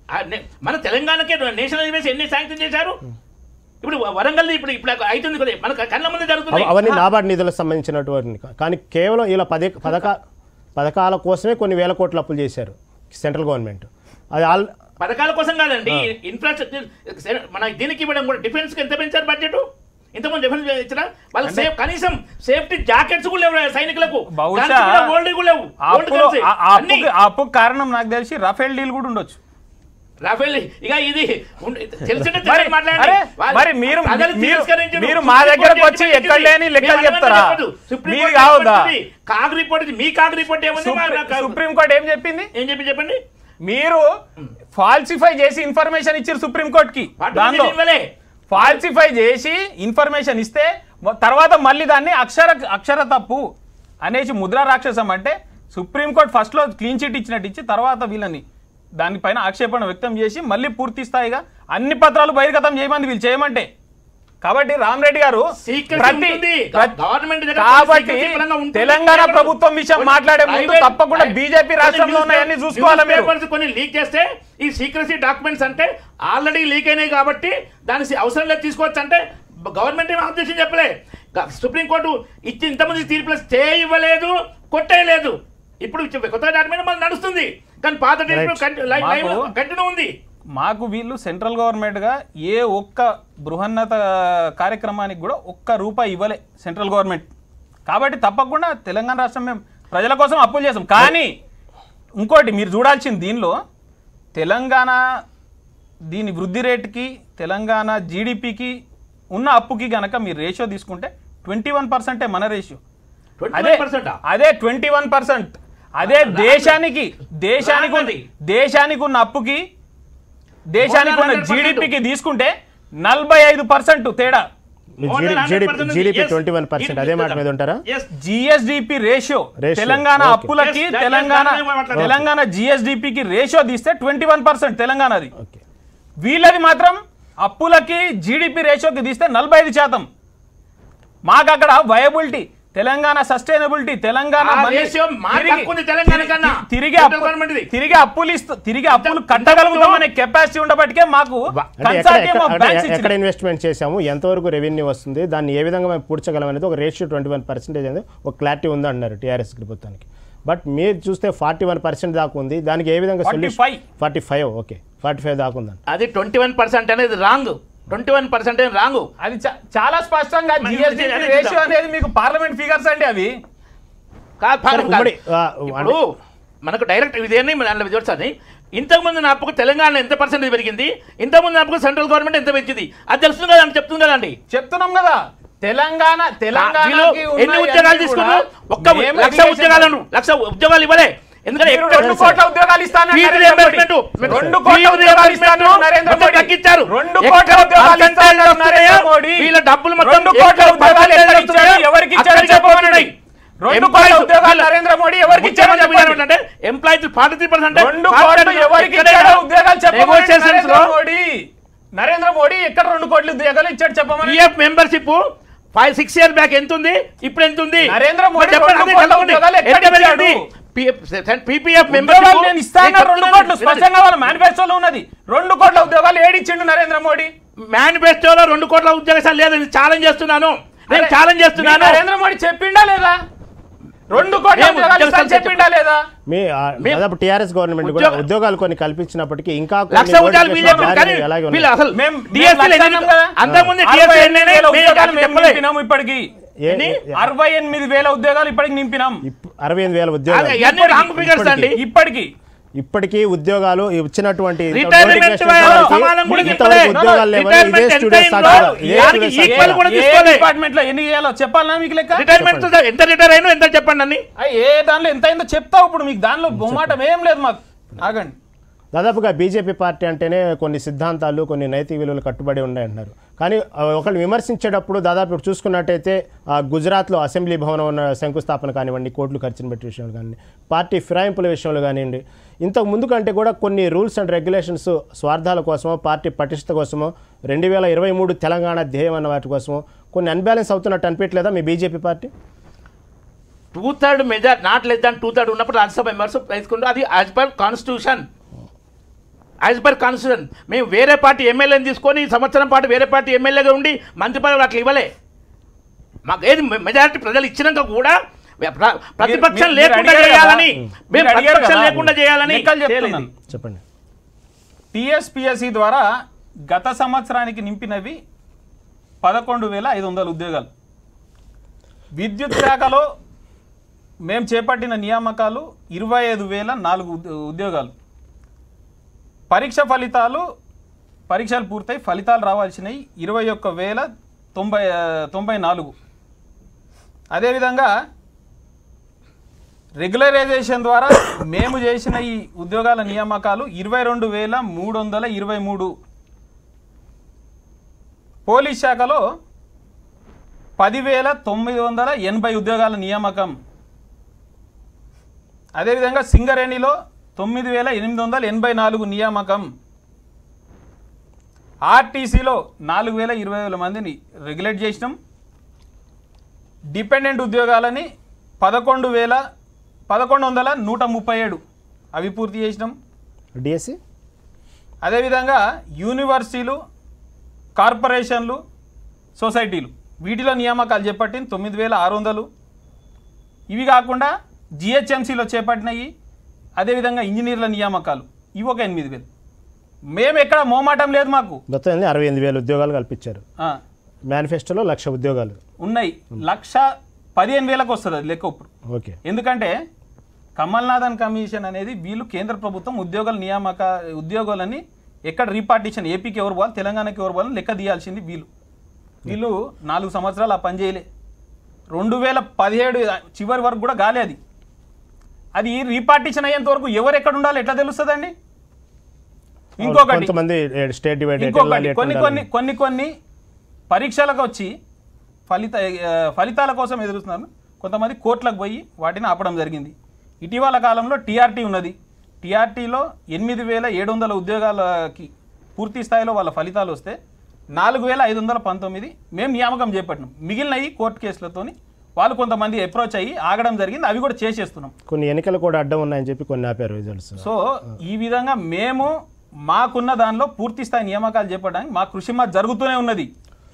మన తెలంగాణకే నేషనల్ హైవేస్ ఎన్ని శాంక్షన్ చేశారు ఇప్పుడు వరంగల్ ఇప్పుడు ఇప్పుడు అవుతుంది కదా మన కళ్ళ ముందు జరుగుతుంది అవ- అవన్నీ నాబార్డ్ నిధులకు సంబంధించినటువంటి కా- కానీ కేవలం ఇలా పదే పథక పథకాల కోసమే కొన్ని వేల కోట్ల అప్పులు చేశారు సెంట్రల్ గవర్నమెంట్ అది ఆల్ పథకాల కోసం కాదండి ఇన్ఫ్రాస్ట్రక్చర్ మన దీనికి ఇవ్వడం కూడా డిఫెన్స్ కి ఎంత పెంచారు బడ్జెట్ ఇంతకుముందు డిఫెన్స్ ఇచ్చినా వాళ్ళకి సేఫ్ కనీసం సేఫ్టీ జాకెట్స్ కూడా లేవు సైనికులకు బహుశా ఓల్డ్ కూడా లేవు ఆ Old అప్పులో- currency. ఆ- ఆ అన్ని. అప్పుకి- ఆ అప్పుకు కారణం నాకు తెలిసి రఫేల్ డీల్ కూడా ఉండొచ్చు రాఫెల్ ఇక ఇది ఉండ- తెలిసిందే మరి తెలియదు మాట్లాడండి. అరే, వాళ్ళు- మరి మీరు ప్రజలు మీరు తిరస్కరించరు. మీరు మా సుప్రీం దగ్గరకు కోర్టు వచ్చి చెప్పినది ఎక్కడ లేని లెక్కలు మేము అనమని చెప్తారా చెప్పదు. సుప్రీం మీరు కోర్టు కావద్దా చెప్పింది. కాగ్ రిపోర్ట్ ఇది. మీ కాగ్ రిపోర్ట్ ఏముంది మా- సుప్రీం- నాకు- సుప్రీంకోర్టు ఏం చెప్పింది ఏం చెప్పి చెప్పండి మీరు ఫాల్సిఫై చేసి ఇన్ఫర్మేషన్ ఇచ్చారు సుప్రీంకోర్టుకి వాటి దానిలో గురించి ఇవ్వలే. ఫాల్సిఫై చేసి ఇన్ఫర్మేషన్ ఇస్తే మొ- తర్వాత మళ్ళీ దాన్ని అక్షర అక్షర తప్పు అనేసి ముద్రా రాక్షసం అంటే సుప్రీంకోర్టు ఫస్ట్లో క్లీన్ చిట్ ఇచ్చినట్టు ఇచ్చి తర్వాత వీళ్ళని దానిపైన ఆక్షేపణ వ్యక్తం చేసి మళ్ళీ పూర్తి స్థాయిగా అన్ని పత్రాలు బహిర్గతం చేయమని వీళ్ళు చేయమంటే కాబట్టి రామరెడ్డి గారు Secrecy ప్రతి ఉంటుంది. ప్రతి- Government దగ్గర కాబట్టి secrecy పరంగా ఉంటుంది. తెలంగాణ కొన్ని ప్రభుత్వం విషయం కొన్ని మాట్లాడే ముందు private- తప్పకుండా కొన్ని బీజేపీ రాష్ట్రంలో news ఉన్నాయన్నీ papers- చూసుకోవాలి news మీరు papers కొన్ని లీక్ చేస్తే ఈ సీక్రసీ డాక్యుమెంట్స్ అంటే ఆల్రెడీ లీక్ అయినాయి కాబట్టి దాని అవసరం లేదు తీసుకోవచ్చు అంటే గవర్నమెంట్ ఏం ఆబ్జెక్షన్ చెప్పలే గ- సుప్రీంకోర్టు ఇచ్చి ఇంతమంది తీర్పులు స్టే ఇవ్వలేదు కొట్టేయలేదు ఇప్పుడు ఇచ్చే- కొత్త డాక్యుమెంట్ మళ్ళీ నడుస్తుంది కానీ పాత మాకు- కంటిన్యూ ఉంది మాకు వీళ్ళు సెంట్రల్ గవర్నమెంట్గా ఏ ఒక్క బృహన్నత కార్యక్రమానికి కూడా ఒక్క రూపాయి ఇవ్వలే సెంట్రల్ గవర్నమెంట్ కాబట్టి తప్పకుండా తెలంగాణ రాష్ట్రం మేము ప్రజల కోసం అప్పులు చేస్తాం కానీ ఇంకోటి మీరు చూడాల్సింది దీనిలో తెలంగాణ దీని వృద్ధి రేటుకి తెలంగాణ జీడిపికి ఉన్న అప్పుకి గనక మీరు రేషియో తీసుకుంటే ట్వంటీ వన్ పర్సెంటే మన రేషియో అదే 21% ఆ? అదే ట్వంటీ వన్ పర్సెంట్ అదే దేశానికి దేశానికి ఉన్న రానున్నది. దేశానికి ఉన్న అప్పుకి దేశానికి ఉన్న 100% జీడిపికి తీసుకుంటే నలభై ఐదు పర్సెంట్ తేడా More than 100% GDP yes. Twenty one percent అదే మాట మీద ఉంటారా Yes. GSDP ratio Ratio, Telangana okay. అప్పులకి Yes, that- తెలంగాణ yes, దాని మాట్లాడాలి. తెలంగాణ జిఎస్డిపికి రేషియో తీస్తే ట్వంటీ వన్ పర్సెంట్ తెలంగాణది ఓకే వీళ్ళది మాత్రం అప్పులకి జీడిపి రేషియోకి తీస్తే నలభై ఐదు శాతం మాకు అక్కడ వయబిలిటీ తెలంగాణ సస్టైనబిలిటీ తెలంగాణ ఆ మళ్ళీ ratio మా తిరిగి- తక్కువ ఉంది తెలంగాణ తిరిగి- కన్నా. తిరిగి Central అప్పు- government ది. తిరిగి అప్పులు ఇస్తూ తిరిగి అప్పులు కట్టగలుగుతాం అనే కెపాసిటీ ఉండబట్టికే మాకు అంటే ఎక్కడ కన్సార్టియం ఎక్కడ- ఆఫ్ అంటే బ్యాంక్స్ ఎక్కడ ఇచ్చినాయి. ఇన్వెస్ట్మెంట్ చేశాము ఎంతవరకు రెవెన్యూ వస్తుంది దాన్ని ఏ విధంగా మేము పూడ్చగలం అనేది ఒక రేషియో ట్వంటీ వన్ పర్సెంటేజ్ అనేది ఒక క్లారిటీ ఉంది అన్నారు టీఆర్ఎస్ ప్రభుత్వానికి బట్ మీరు చూస్తే ఫార్టీ వన్ పర్సెంట్ దాకా ఉంది దానికి ఏ విధంగా 45. Forty five okay forty five దాకా ఉందండి అది ట్వంటీ వన్ పర్సెంట్ అనేది wrong twenty one percent wrong అది చా- చాలా స్పష్టంగా మరి జిఎస్టీ అది రేషియో చూద్దాం. అనేది మీకు పార్లమెంట్ ఫిగర్స్ అండి అవి కాదు సరే, కాదు. ఉమ్మడి, ఆ, ఇప్పుడు మనకు డైరెక్ట్ ఇదేంటి దాంట్లో చూడొచ్చని ఇంతకుముందు నా అప్పుకు తెలంగాణ ఎంత పర్సెంటేజ్ పెరిగింది ఇంతకుముందు నా అప్పుకు సెంట్రల్ గవర్నమెంట్ ఎంత పెంచింది అది తెలుస్తుంది కదా అని చెప్తుంది కదండి చెప్తున్నాం కదా తెలంగాణ వీళ్ళు తెలంగాణకి ఎన్ని ఉన్నాయి ఉద్యోగాలు అన్నీ తీసుకున్నారు కూడా ఒక్క మేము లక్ష education ఉద్యోగాలను లక్ష ఉద్యోగాలు ఇవ్వలే ఎందుకంటే మీరు ఎక్కడ- రెండు కోట్ల ఉద్యోగాలు ఇస్తానన్నారు ఫీజు నరేంద్ర మోడీ. రియంబర్స్మెంట్ రెండు కోట్ల ఫీజు ఉద్యోగాలు ఇస్తానన్నారు రియంబర్స్మెంట్ నరేంద్ర మొత్తం మోడీ. తగ్గించారు రెండు ఎక్కడ కోట్ల ఉద్యోగాలు percentage ఇస్తానన్నారు వస్తున్నాయో, నరేంద్ర మోడీ. వీళ్ళ డబ్బులు మొత్తం రెండు కోట్ల ఎక్కడ ఉద్యోగాలు percentage ఎక్కడ వస్తున్నాయో, ఇచ్చారు? ఎవరికి ఇచ్చారో అక్కడికి చెప్పమనండి. పోతున్నాయి. రెండు Employees కోట్ల ఉద్యోగాలు వీళ్ళ- నరేంద్ర మోడీ ఎవరికి ఇచ్చారో ముఖ్యమంత్రి చెప్పండి. ఏంటంటే ఎంప్లాయీస్ ఫార్టీ త్రీ పర్సెంట్ రెండు కోట్లు ఎవరికి ఇచ్చాడో ఉద్యోగాలు చెప్పమని నరేంద్ర మోడీ నరేంద్ర మోడీ ఎక్కడ రెండు కోట్ల ఉద్యోగాలు ఇచ్చాడు చెప్పమని PF membership five six year back ఎంత ఉంది ఇప్పుడు ఎంత ఉంది నరేంద్ర మోడీ మరి చెప్పండి, రెండు అదే కోట్ల కనుక్కోండి. ఉద్యోగాలు ఎక్కడ ఎంత పెరిగింది? ఇచ్చాడు? పీపీఎఫ్ ఉద్యోగాలు నేను ఇస్తాను రెండు కోట్లు మెంబర్షిప్ స్పష్టంగా వాళ్ళ మేనిఫెస్టోలో ఉన్నది రెండు కోట్ల ఉద్యోగాలు ఏడిచ్చిండు నరేంద్ర మోడీ మేనిఫెస్టోలో రెండు కోట్ల ఉద్యోగశాలు లేదని ఛాలెంజ్ చేస్తున్నాను నేను అరే, ఛాలెంజ్ మీ చేస్తున్నాను నరేంద్ర మోడీ చెప్పిండా లేదా రెండు కోట్ల మేము ఉద్యోగాలు ఇస్తాను ఉద్యోగాలు చెప్పిండా లేదా మీ ఆ, మీ- దాదాపు టీఆర్ఎస్ గవర్నమెంట్ కూడా ఉద్యోగ- ఉద్యోగాలు కొన్ని కల్పించినప్పటికీ ఇంకా కొన్ని లక్ష ఉద్యోగాలు notifications బీజేపీ జారీ కానీ అలాగే వీళ్ళు ఉన్నాయి. అసలు మేము DSC మేము ఎన్ని- లక్షన్నాం కదా? అంతకుముందు అరవై DSC ఎనిమిది ఎన్ని వేల మేము ఉద్యోగాలు మేము చెప్పలే. నింపినాం ఇప్పటికి ఏ- ఎన్ని? ఏ- అరవై ఎనిమిది వేల ఉద్యోగాలు ఇప్పటికి నింపినాం ఇప్- అరవై ఎనిమిది వేల అదే, ఉద్యోగాలు ఇవన్నీ రాంగ్ ఫిగర్స్ అండి ఇప్పటికి ఇప్పటికీ ఉద్యోగాలు ఇచ్చినటువంటి రిటైర్మెంట్ notifications వాళ్ళు వారికి సమానం కూడా ఇంతవరకు చెప్పలే. ఉద్యోగాలు లేవని ఇదే రిటైర్మెంట్ స్టూడియో ఎంత సాక్ష్యాలు. అయిందో ఇదే దానికి స్టూడియో ఈక్వల్ సాక్ష్యాలు. కూడా ఏ తీసుకోలే. డిపార్ట్మెంట్ లో ఎన్ని చేయాలో చెప్పాలన్నా మీకు లెక్క రిటైర్మెంట్ ఎంత రిటైర్ అయినా ఎంత చెప్పండి అన్ని అయ్, ఏ దానిలో ఎంత అయిందో చెప్తావు ఇప్పుడు మీకు దానిలో బొమ్మాటం ఏం లేదు మాకు ఆగండి దాదాపుగా బీజేపీ పార్టీ అంటేనే కొన్ని సిద్ధాంతాలు కొన్ని నైతిక విలువలు కట్టుబడి ఉన్నాయంటున్నారు కానీ ఆ, ఒకళ్ళు విమర్శించేటప్పుడు దాదాపు ఇప్పుడు చూసుకున్నట్టయితే ఆ, గుజరాత్లో అసెంబ్లీ భవనం ఉన్న శంకుస్థాపన కానివ్వండి కోట్లు ఖర్చును పెట్టే విషయంలో కానివ్వండి పార్టీ ఫిరాయింపుల విషయంలో కానివ్వండి ఇంతకు ముందు కంటే కూడా కొన్ని రూల్స్ అండ్ రెగ్యులేషన్స్ స్వార్థాల కోసమో పార్టీ పటిష్టత కోసమో రెండు వేల ఇరవై మూడు తెలంగాణ ధ్యేయం అన్న వాటి కోసమో కొన్ని అన్బ్యాలెన్స్ అవుతున్నట్టు అనిపించలేదా మీ BJP party two third major not less than two third ఉన్నప్పుడు రాజ్యసభ మెంబర్స్ వేసుకుంటారు అది as per constitution as per constitution మేము వేరే పార్టీ ఎమ్మెల్యేని తీసుకొని ఈ సంవత్సరం పాటు వేరే పార్టీ ఎమ్మెల్యేగా ఉండి మంత్రి పదవులు అట్లా ఇవ్వలే మాకు ఏది మెజారిటీ ప్రజలు ఇచ్చినాక కూడా ప్ర- ప్రతిపక్షం మీరు లేకుండా అడిగారు కదా? చేయాలని మేము మీరు అడిగారు ప్రతిపక్షం కదా? లేకుండా చేయాలని లెక్కలు చేయలేదు. చెప్తున్నాను. చెప్పండి టిఎస్పిఎస్సి ద్వారా గత సంవత్సరానికి నింపినవి పదకొండు వేల ఐదు వందల ఉద్యోగాలు విద్యుత్ శాఖలో మేము చేపట్టిన నియామకాలు ఇరవై ఐదు వేల నాలుగు ఉద్యో- ఉద్యోగాలు పరీక్ష ఫలితాలు పరీక్షలు పూర్తయి ఫలితాలు రావాల్సినవి ఇరవై ఒక్క వేల తొంభై ఆ, తొంభై నాలుగు అదేవిధంగా రెగ్యులరైజేషన్ ద్వారా మేము చేసిన ఈ ఉద్యోగాల నియామకాలు ఇరవై రెండు వేల మూడు వందల ఇరవై మూడు పోలీస్ శాఖలో పదివేల తొమ్మిది వందల ఎనభై ఉద్యోగాల నియామకం అదేవిధంగా సింగరేణిలో తొమ్మిది వేల ఎనిమిది వందల ఎనభై నాలుగు నియామకం ఆర్టీసీలో నాలుగు వేల ఇరవై వేల మందిని రెగ్యులేట్ చేసినాం డిపెండెంట్ ఉద్యోగాలని పదకొండు వేల పదకొండు వందల నూట ముప్పై ఏడు అవి పూర్తి చేసినాం డిఎస్సి అదేవిధంగా యూనివర్సిటీలు కార్పొరేషన్లు సొసైటీలు వీటిలో నియామకాలు చేపట్టిన తొమ్మిది వేల ఆరు వందలు ఇవి కాకుండా జిహెచ్ఎంసీలో చేపట్టినవి అదేవిధంగా ఇంజనీర్ల నియామకాలు ఇవి ఒక ఎనిమిది వేలు మేము ఎక్కడ మోమాటం లేదు మాకు మొత్తం అన్ని అరవై ఎనిమిది వేల ఉద్యోగాలు కల్పించారు ఆ, మేనిఫెస్టోలో లక్ష ఉద్యోగాలు ఉన్నాయి లక్ష పదిహేను వేలకు వస్తుంది అది లెక్క ఇప్పుడు ఓకే ఎందుకంటే కమల్నాథన్ కమిషన్ అనేది వీళ్ళు కేంద్ర ప్రభుత్వం ఉద్యోగాల నియామక ఉద్యోగాలని ఎక్కడ రీపార్టిషన్ ఏపీకి ఎవరు పోవాలి తెలంగాణకి ఎవరు పోవాలి లెక్క తీయాల్సింది వీళ్ళు వీళ్ళు నాలుగు సంవత్సరాలు ఆ పని చేయలే రెండు వేల పదిహేడు చివరి వరకు కూడా గాలే అది అది రీపార్టిషన్ అయ్యేంత వరకు ఎవరు ఎక్కడ ఉండాలి ఎట్లా తెలుస్తుందండి ఇంకొకటి కొంతమంది స్టేట్ డివైడ్ ఇంకొకటి కొన్ని కొన్ని కొన్ని కొన్ని పరీక్షలకు వచ్చి ఫలిత ఆ, ఫలితాల కోసం ఎదురుస్తున్నారు కొంతమంది కోర్టులకు పోయి వాటిని ఆపడం జరిగింది ఇటీవల కాలంలో టీఆర్టీ ఉన్నది టీఆర్టీలో ఎనిమిది వేల ఏడు వందల ఉద్యోగాలకి పూర్తి స్థాయిలో వాళ్ళ ఫలితాలు వస్తే నాలుగు వేల ఐదు వందల పంతొమ్మిది మేము నియామకం చేపట్టినాం మిగిలినవి కోర్టు కేసులతోని వాళ్ళు కొంతమంది అప్రోచ్ అయ్యి ఆగడం జరిగింది అవి కూడా చేసేస్తున్నాం కొన్ని ఎన్నికలు కూడా అడ్డం ఉన్నాయని చెప్పి కొన్ని ఆపారు రిజల్ట్స్ సో ఈ విధంగా మేము మాకున్న దానిలో పూర్తి స్థాయి నియామకాలు చేపట్టడానికి మా కృషి మా జరుగుతూనే ఉన్నది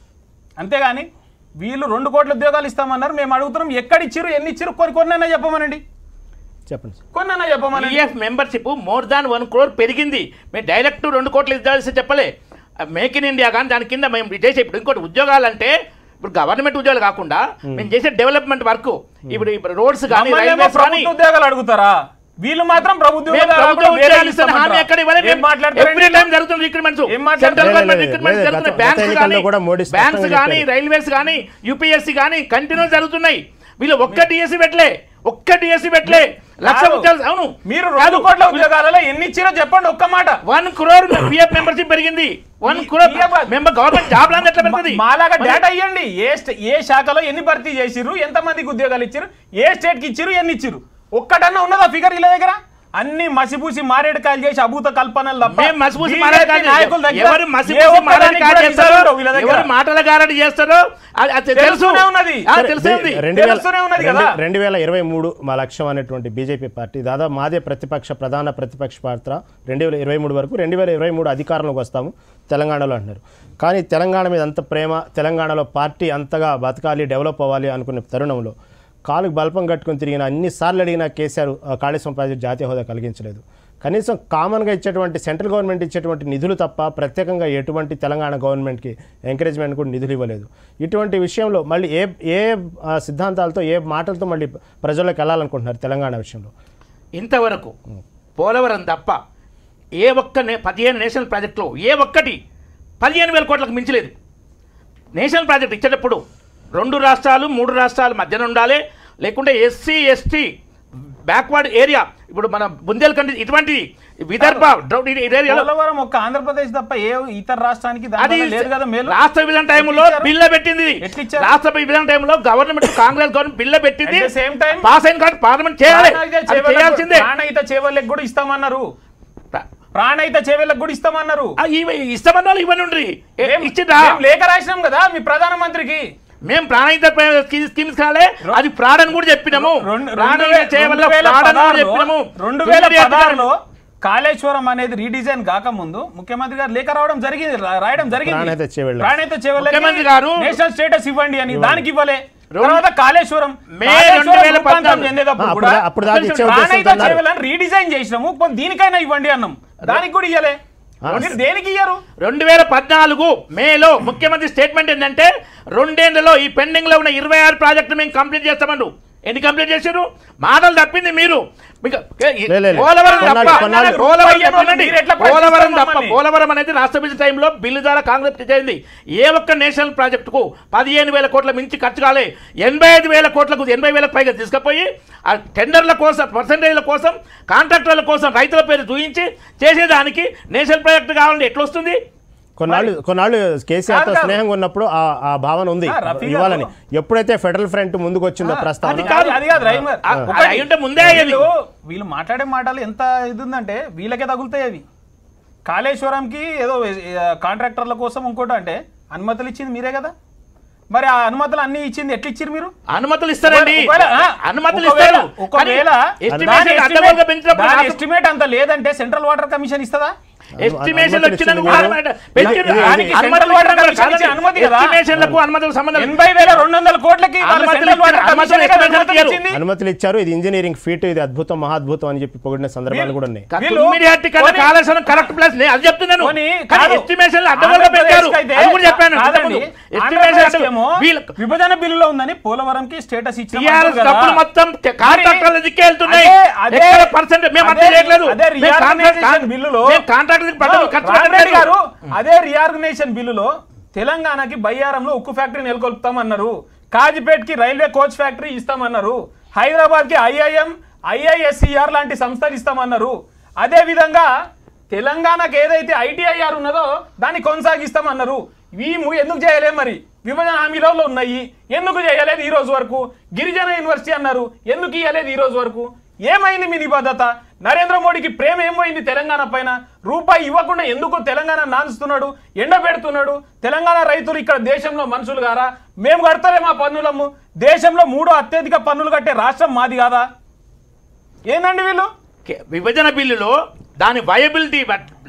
అంతేగాని వీళ్ళు రెండు కోట్ల ఉద్యోగాలు ఇస్తామన్నారు మేము అడుగుతున్నాం ఎక్కడ ఇచ్చిర్రు ఎన్ని ఇచ్చిర్రు కొన్ని కొన్నైనా చెప్పమనండి చెప్పండి సార్ కొన్నైనా చెప్పమనండి EF membership more than one crore పెరిగింది మేము డైరెక్ట్ రెండు కోట్లు ఇద్దాల్సి చెప్పలే మేక్ ఇన్ ఇండియా కానీ దాని కింద మేము చేసే ఇప్పుడు ఇంకోటి ఉద్యోగాలు అంటే ఇప్పుడు గవర్నమెంట్ ఉద్యోగాలు కాకుండా మేము చేసే డెవలప్మెంట్ వర్క్ ఇప్పుడు ఇప్పుడు రోడ్స్ కానీ మమ్మల్ని ఏమో రైల్వేస్ కానీ ప్రభుత్వ ఉద్యోగాలు అడుగుతారా వీళ్ళు మాత్రం ప్రభుత్వ మేము ఉద్యోగాలు ప్రభుత్వ కాకుండా వేరే ఉద్యోగాలు ఇస్తున్న హామీ ఇస్తామంటారా? ఎక్కడ ఇవ్వలేదు ఏం మాట్లాడతారండి ఎవ్రీ టైం జరుగుతుంది రిక్రూట్మెంట్స్ ఏం మాట్లాడతారు? సెంట్రల్ లేదు, గవర్నమెంట్ లేదు, రిక్రూట్మెంట్స్ లేదు, జరుగుతున్నాయి గత- బ్యాంక్స్ గత కానీ ఎన్నికల్లో కూడా మోడీ బ్యాంక్స్ స్పష్టంగా కానీ చెప్పారు. రైల్వేస్ కానీ యూపీఎస్సీ కానీ కంటిన్యూ జరుగుతున్నాయి వీళ్ళు ఒక్క డిఎస్సీ పెట్టలే ఒక్క డిఎస్సీ పెట్టలే లక్ష కాదు. ఉద్యోగాలు అవును మీరు రెండు కోట్ల ఉద్యోగాలలో ఎన్ని ఇచ్చిరో చెప్పండి ఒక్క మాట వన్ క్రోర్ పిఎఫ్ మెంబర్షిప్ పెరిగింది వన్ ఈ- crore PF member government job లాంటి ఎట్లా పెరుగుతుంది మాలాగా డేటా ఇవ్వండి ఏ స్ట- ఏ శాఖలో ఎన్ని భర్తీ చేసిర్రు ఎంత మందికి ఉద్యోగాలు ఇచ్చిర్రు ఏ స్టేట్ కి ఇచ్చిర్రు ఎన్ని ఇచ్చిర్రు ఒక్కటన్నా ఉన్నదా ఫిగర్ ఇలా దగ్గర అన్ని మసిపూసి మారేడుకాయలు చేసి అభూత కల్పనలు తప్ప మేము మసిపూసి BJP మాట్లాడకాలు నాయకుల దగ్గర ఎవరు ఏ మసిపూసి ఒక్కదానికి మాట్లాడకాలు కూడా చేస్తారో రిజర్వ్ వీళ్ళ దగ్గర. ఎవరు మాటల గారడి చేస్తారో అది అది తెలుసు తెలుస్తూనే ఉన్నది. ఆ, సరే, తెలుసే ఉంది రెండు వేల తెలుస్తూనే ఉన్నది రెండు- కదా. రెండు వేల ఇరవై మూడు మా లక్ష్యం అనేటువంటి బీజేపీ పార్టీ దాదాపు మాదే ప్రతిపక్ష ప్రధాన ప్రతిపక్ష పాత్ర రెండు వేల ఇరవై మూడు వరకు రెండు వేల ఇరవై మూడు అధికారంలోకి వస్తాము తెలంగాణలో అంటున్నారు కానీ తెలంగాణ మీద అంత ప్రేమ తెలంగాణలో పార్టీ అంతగా బతకాలి డెవలప్ అవ్వాలి అనుకునే తరుణంలో కాలుకు బల్పం కట్టుకుని తిరిగిన అన్నిసార్లు అడిగిన కేసీఆర్ ఆ, కాళేశ్వరం ప్రాజెక్టు జాతీయ హోదా కలిగించలేదు కనీసం కామన్గా ఇచ్చేటువంటి సెంట్రల్ గవర్నమెంట్ ఇచ్చేటువంటి నిధులు తప్ప ప్రత్యేకంగా ఎటువంటి తెలంగాణ గవర్నమెంట్కి ఎంకరేజ్మెంట్ కూడా నిధులు ఇవ్వలేదు ఇటువంటి విషయంలో మళ్ళీ ఏ ఏ ఆ, సిద్ధాంతాలతో ఏ మాటలతో మళ్ళీ ప్రజల్లోకి వెళ్ళాలనుకుంటున్నారు తెలంగాణ విషయంలో ఇంతవరకు పోలవరం తప్ప ఏ ఒక్క నే పదిహేను నేషనల్ ప్రాజెక్టులో ఏ ఒక్కటి పదిహేను వేల కోట్లకు మించలేదు నేషనల్ ప్రాజెక్ట్ ఇచ్చేటప్పుడు రెండు రాష్ట్రాలు మూడు రాష్ట్రాల మధ్యన ఉండాలి లేకుంటే ఎస్సీ ఎస్టీ బ్యాక్వర్డ్ ఏరియా ఇప్పుడు మన బుందేల్ఖండ్ ఇటువంటి విదర్భ డ్రౌట్ ఈ ఏరియాలో పోలవరం ఒక్క ఆంధ్రప్రదేశ్ తప్ప ఏ ఇతర రాష్ట్రానికి అది దానివల్ల లేదు కదా మేలు రాష్ట్ర విభజన టైంలో ఎట్లిచ్చారు? బిల్ల పెట్టింది ఎట్లిచ్చారు? రాష్ట్ర విభజన టైంలో గవర్నమెంట్ కాంగ్రెస్ గవర్నమెంట్ బిల్ల పెట్టింది At the same time, pass అయిన కాబట్టి పార్లమెంట్ చేయాలి ప్రాణహిత అది చేవెళ్ళకు- చేయాల్సిందే ప్రాణహిత చేవెళ్ళకి కూడా ఇస్తామన్నారు ప్రాణహిత చేవెళ్ళకి కూడా ఇస్తామన్నారు ఆ, ఇవి ఇస్తామన్న వాళ్ళు ఇవ్వని ఉండ్రి. ఏ, మేం- ఇచ్చిండ్రా మేం లేఖ రాసినాం కదా మీ ప్రధానమంత్రికి మేము ప్రాణహిత స్కీమ్స్ కాలే అది ఫ్రాడ్ అని కూడా చెప్పినాము రెండు- ప్రాణహిత రెండు వే- చేయవల్ల రెండు వేల fraud అని కూడా పదహారులో- చెప్పినాము రెండు వేల తుమ్మిడి అధికారులు- పదహారులో కాళేశ్వరం అనేది రీడిజైన్ కాకముందు ముఖ్యమంత్రి గారు లేఖ రావడం జరిగింది రా- రాయడం జరిగింది ప్రాణహిత చేవెళ్ళకి. ప్రాణహిత చేవెళ్ళకి ముఖ్యమంత్రి గారు నేషనల్ స్టేటస్ ఇవ్వండి అని దానికి ఇవ్వలే రెండు- తర్వాత కాళేశ్వరం మే కాళేశ్వరం రెండు వేల రూపాంతరం పద్నాలుగు. చెందేటప్పుడు ఆ, కూడా అప్పుడు- అప్పుడు దాకా ఇచ్చే ఉద్దేశంతో ప్రాణహిత ఉన్నారు. చేవెళ్ళని రీడిజైన్ చేసినాము పోనీ దీనికైనా ఇవ్వండి అన్నాం దానికి కూడా ఇయ్యలే మీరు దేనికి ఇయ్యరు రెండు వేల పద్నాలుగు మేలో ముఖ్యమంత్రి స్టేట్మెంట్ ఏంటంటే రెండేళ్లలో ఈ పెండింగ్ లో ఉన్న ఇరవై ఆరు ప్రాజెక్టులు మేము కంప్లీట్ చేస్తామండు ఎన్ని కంప్లీట్ చేశారు మాటలు తప్పింది మీరు మీకు లే, లే. పోలవరం కొన్నాళ్ళు- తప్ప కొన్నాళ్ళు పోలవరం రూపాయి చెప్పండి. మీరు ఎట్లా పోలవరం ప్రశ్నిస్తారు తప్ప మమ్మల్ని? పోలవరం అనేది రాష్ట్ర విభజన టైంలో బిల్లు ద్వారా కాంగ్రెస్ చేయింది ఏ ఒక్క నేషనల్ ప్రాజెక్టుకు పదిహేను వేల కోట్ల మించి ఖర్చు కాలే ఎనభై ఐదు వేల కోట్లకు ఎనభై వేలకు పైగా తీసుకుపోయి ఆ టెండర్ల కోసం పర్సంటేజ్ల కోసం కాంట్రాక్టర్ల కోసం రైతుల పేరు చూయించి చేసేదానికి నేషనల్ ప్రాజెక్టు కావాలంటే ఎట్లా వస్తుంది కొన్నాళ్ళు కొన్నాళ్ళు కేసీఆర్ తో కాదు, కాదు. స్నేహంగా ఉన్నప్పుడు ఆ ఆ భావన ఉంది ఆ, రఫీ గారు. ఇవ్వాలని ఎప్పుడైతే ఫెడరల్ ఫ్రంట్ ముందుకు వచ్చిందో ప్రస్తావన అది కాదు. అది కాదు రైమర్ ఆ, అది అయ్యుంటే ముందే అయ్యేది. వీళ్ళు వీళ్ళు మాట్లాడే మాటలు ఎంత ఇది ఉందంటే వీళ్ళకే తగులుతాయి అవి కాళేశ్వరంకి ఏదో ఏ, కాంట్రాక్టర్ల కోసం ఇంకోటి అంటే అనుమతులు ఇచ్చింది మీరే కదా మరి ఆ అనుమతులు అన్ని ఇచ్చింది ఎట్లా ఇచ్చారు మీరు అనుమతులు ఇస్తారండి ఒకవేళ- ఆ, అనుమతులు ఒకవేళ- ఇస్తారు ఒకవేళ కానీ దాని estimation అడ్డగోలుగా estimate- పెంచినప్పుడు దాని రాష్ట్ర- ఎస్టిమేట్ అంత లేదంటే సెంట్రల్ వాటర్ కమిషన్ ఇస్తుందా ఎస్టిమేషన్ అనుమతులు వచ్చిన ఇచ్చింది మీరు. ఇది- దానికి సెంట్రల్ వాటర్ కమిషన్ ఇచ్చే అనుమతి కదా? ఎస్టిమేషన్లకు అనుమతులకు సంబంధం లేదు. ఎనభై వేల రెండు వందల కోట్లకి వాళ్ళ అనుమతులు సెంట్రల్ వాటర్ ఇచ్చారు. కమిషన్ అనుమతులు అనుమతులు ఇచ్చారు. ఇచ్చింది అనుమతులు ఇచ్చారు ఇది ఇంజనీరింగ్ ఫీట్ ఇది అద్భుతం మహాద్భుతం అని చెప్పి పొగిడిన సందర్భాలు కూడా ఉన్నాయి క- వీళ్ళు- తొమ్మిది హెక్టర్ కన్నా పోనీ- కాళేశ్వరం కరెక్ట్ ప్లేస్ నేను అది చెప్తున్నాను పోనీ కానీ కాదు. ఎస్టిమేషన్ అడ్డగోలుగా పెంచారు ఆంధ్రప్రదేశ్కి అయితే అది కూడా చెప్పాను కాదండి. ఎస్టిమేషన్ ఆంధ్రప్రదేశ్కి ఏమో వీళ్ళ విభజన బిల్లులో ఉందని పోలవరంకి స్టేటస్ ఇచ్చారు టీఆర్ఎస్ డబ్బులు మొత్తం కాంట్రాక్టర్ల దిక్కే వెళ్తున్నాయి అదే- అదే- ఎక్కడ పర్సెంట్ మేము అర్థం అదే- చేయట్లేదు అదే మేము reorganization కాంట్రాక్ట్ బిల్లులో మేము కాంట్రాక్టర్కి డబ్బులు ఖర్చు రామిరెడ్డి పెట్టట్లేదు. గారు అదే రియార్గనైజేషన్ బిల్లులో తెలంగాణకి బయ్యారంలో ఉక్కు ఫ్యాక్టరీ నెలకొల్పుతామన్నారు కాజిపేట్కి రైల్వే కోచ్ ఫ్యాక్టరీ ఇస్తామన్నారు హైదరాబాద్ కి ఐఐఎం ఐఐఎస్సిఆర్ లాంటి సంస్థలు ఇస్తామన్నారు అదే విధంగా తెలంగాణకి ఏదైతే ఐటీఐఆర్ ఉన్నదో దాన్ని కొనసాగిస్తామన్నారు ఈ ము- ఎందుకు చేయలేదు మరి విభజన హామీలో ఉన్నాయి ఎందుకు చేయలేదు ఈ రోజు వరకు గిరిజన యూనివర్సిటీ అన్నారు ఎందుకు ఇవ్వలేదు ఈ రోజు వరకు ఏమైంది మీ నిబద్ధత నరేంద్ర మోడీకి ప్రేమ ఏమైంది తెలంగాణ పైన రూపాయి ఇవ్వకుండా ఎందుకు తెలంగాణ నాన్స్తున్నాడు ఎండ పెడుతున్నాడు తెలంగాణ రైతులు ఇక్కడ దేశంలో మనుషులు గారా మేము కడతలే మా పన్నులము దేశంలో మూడో అత్యధిక పన్నులు కట్టే రాష్ట్రం మాది కాదా ఏందండి వీళ్ళు కే- విభజన బిల్లులో దాని వయబిలిటీ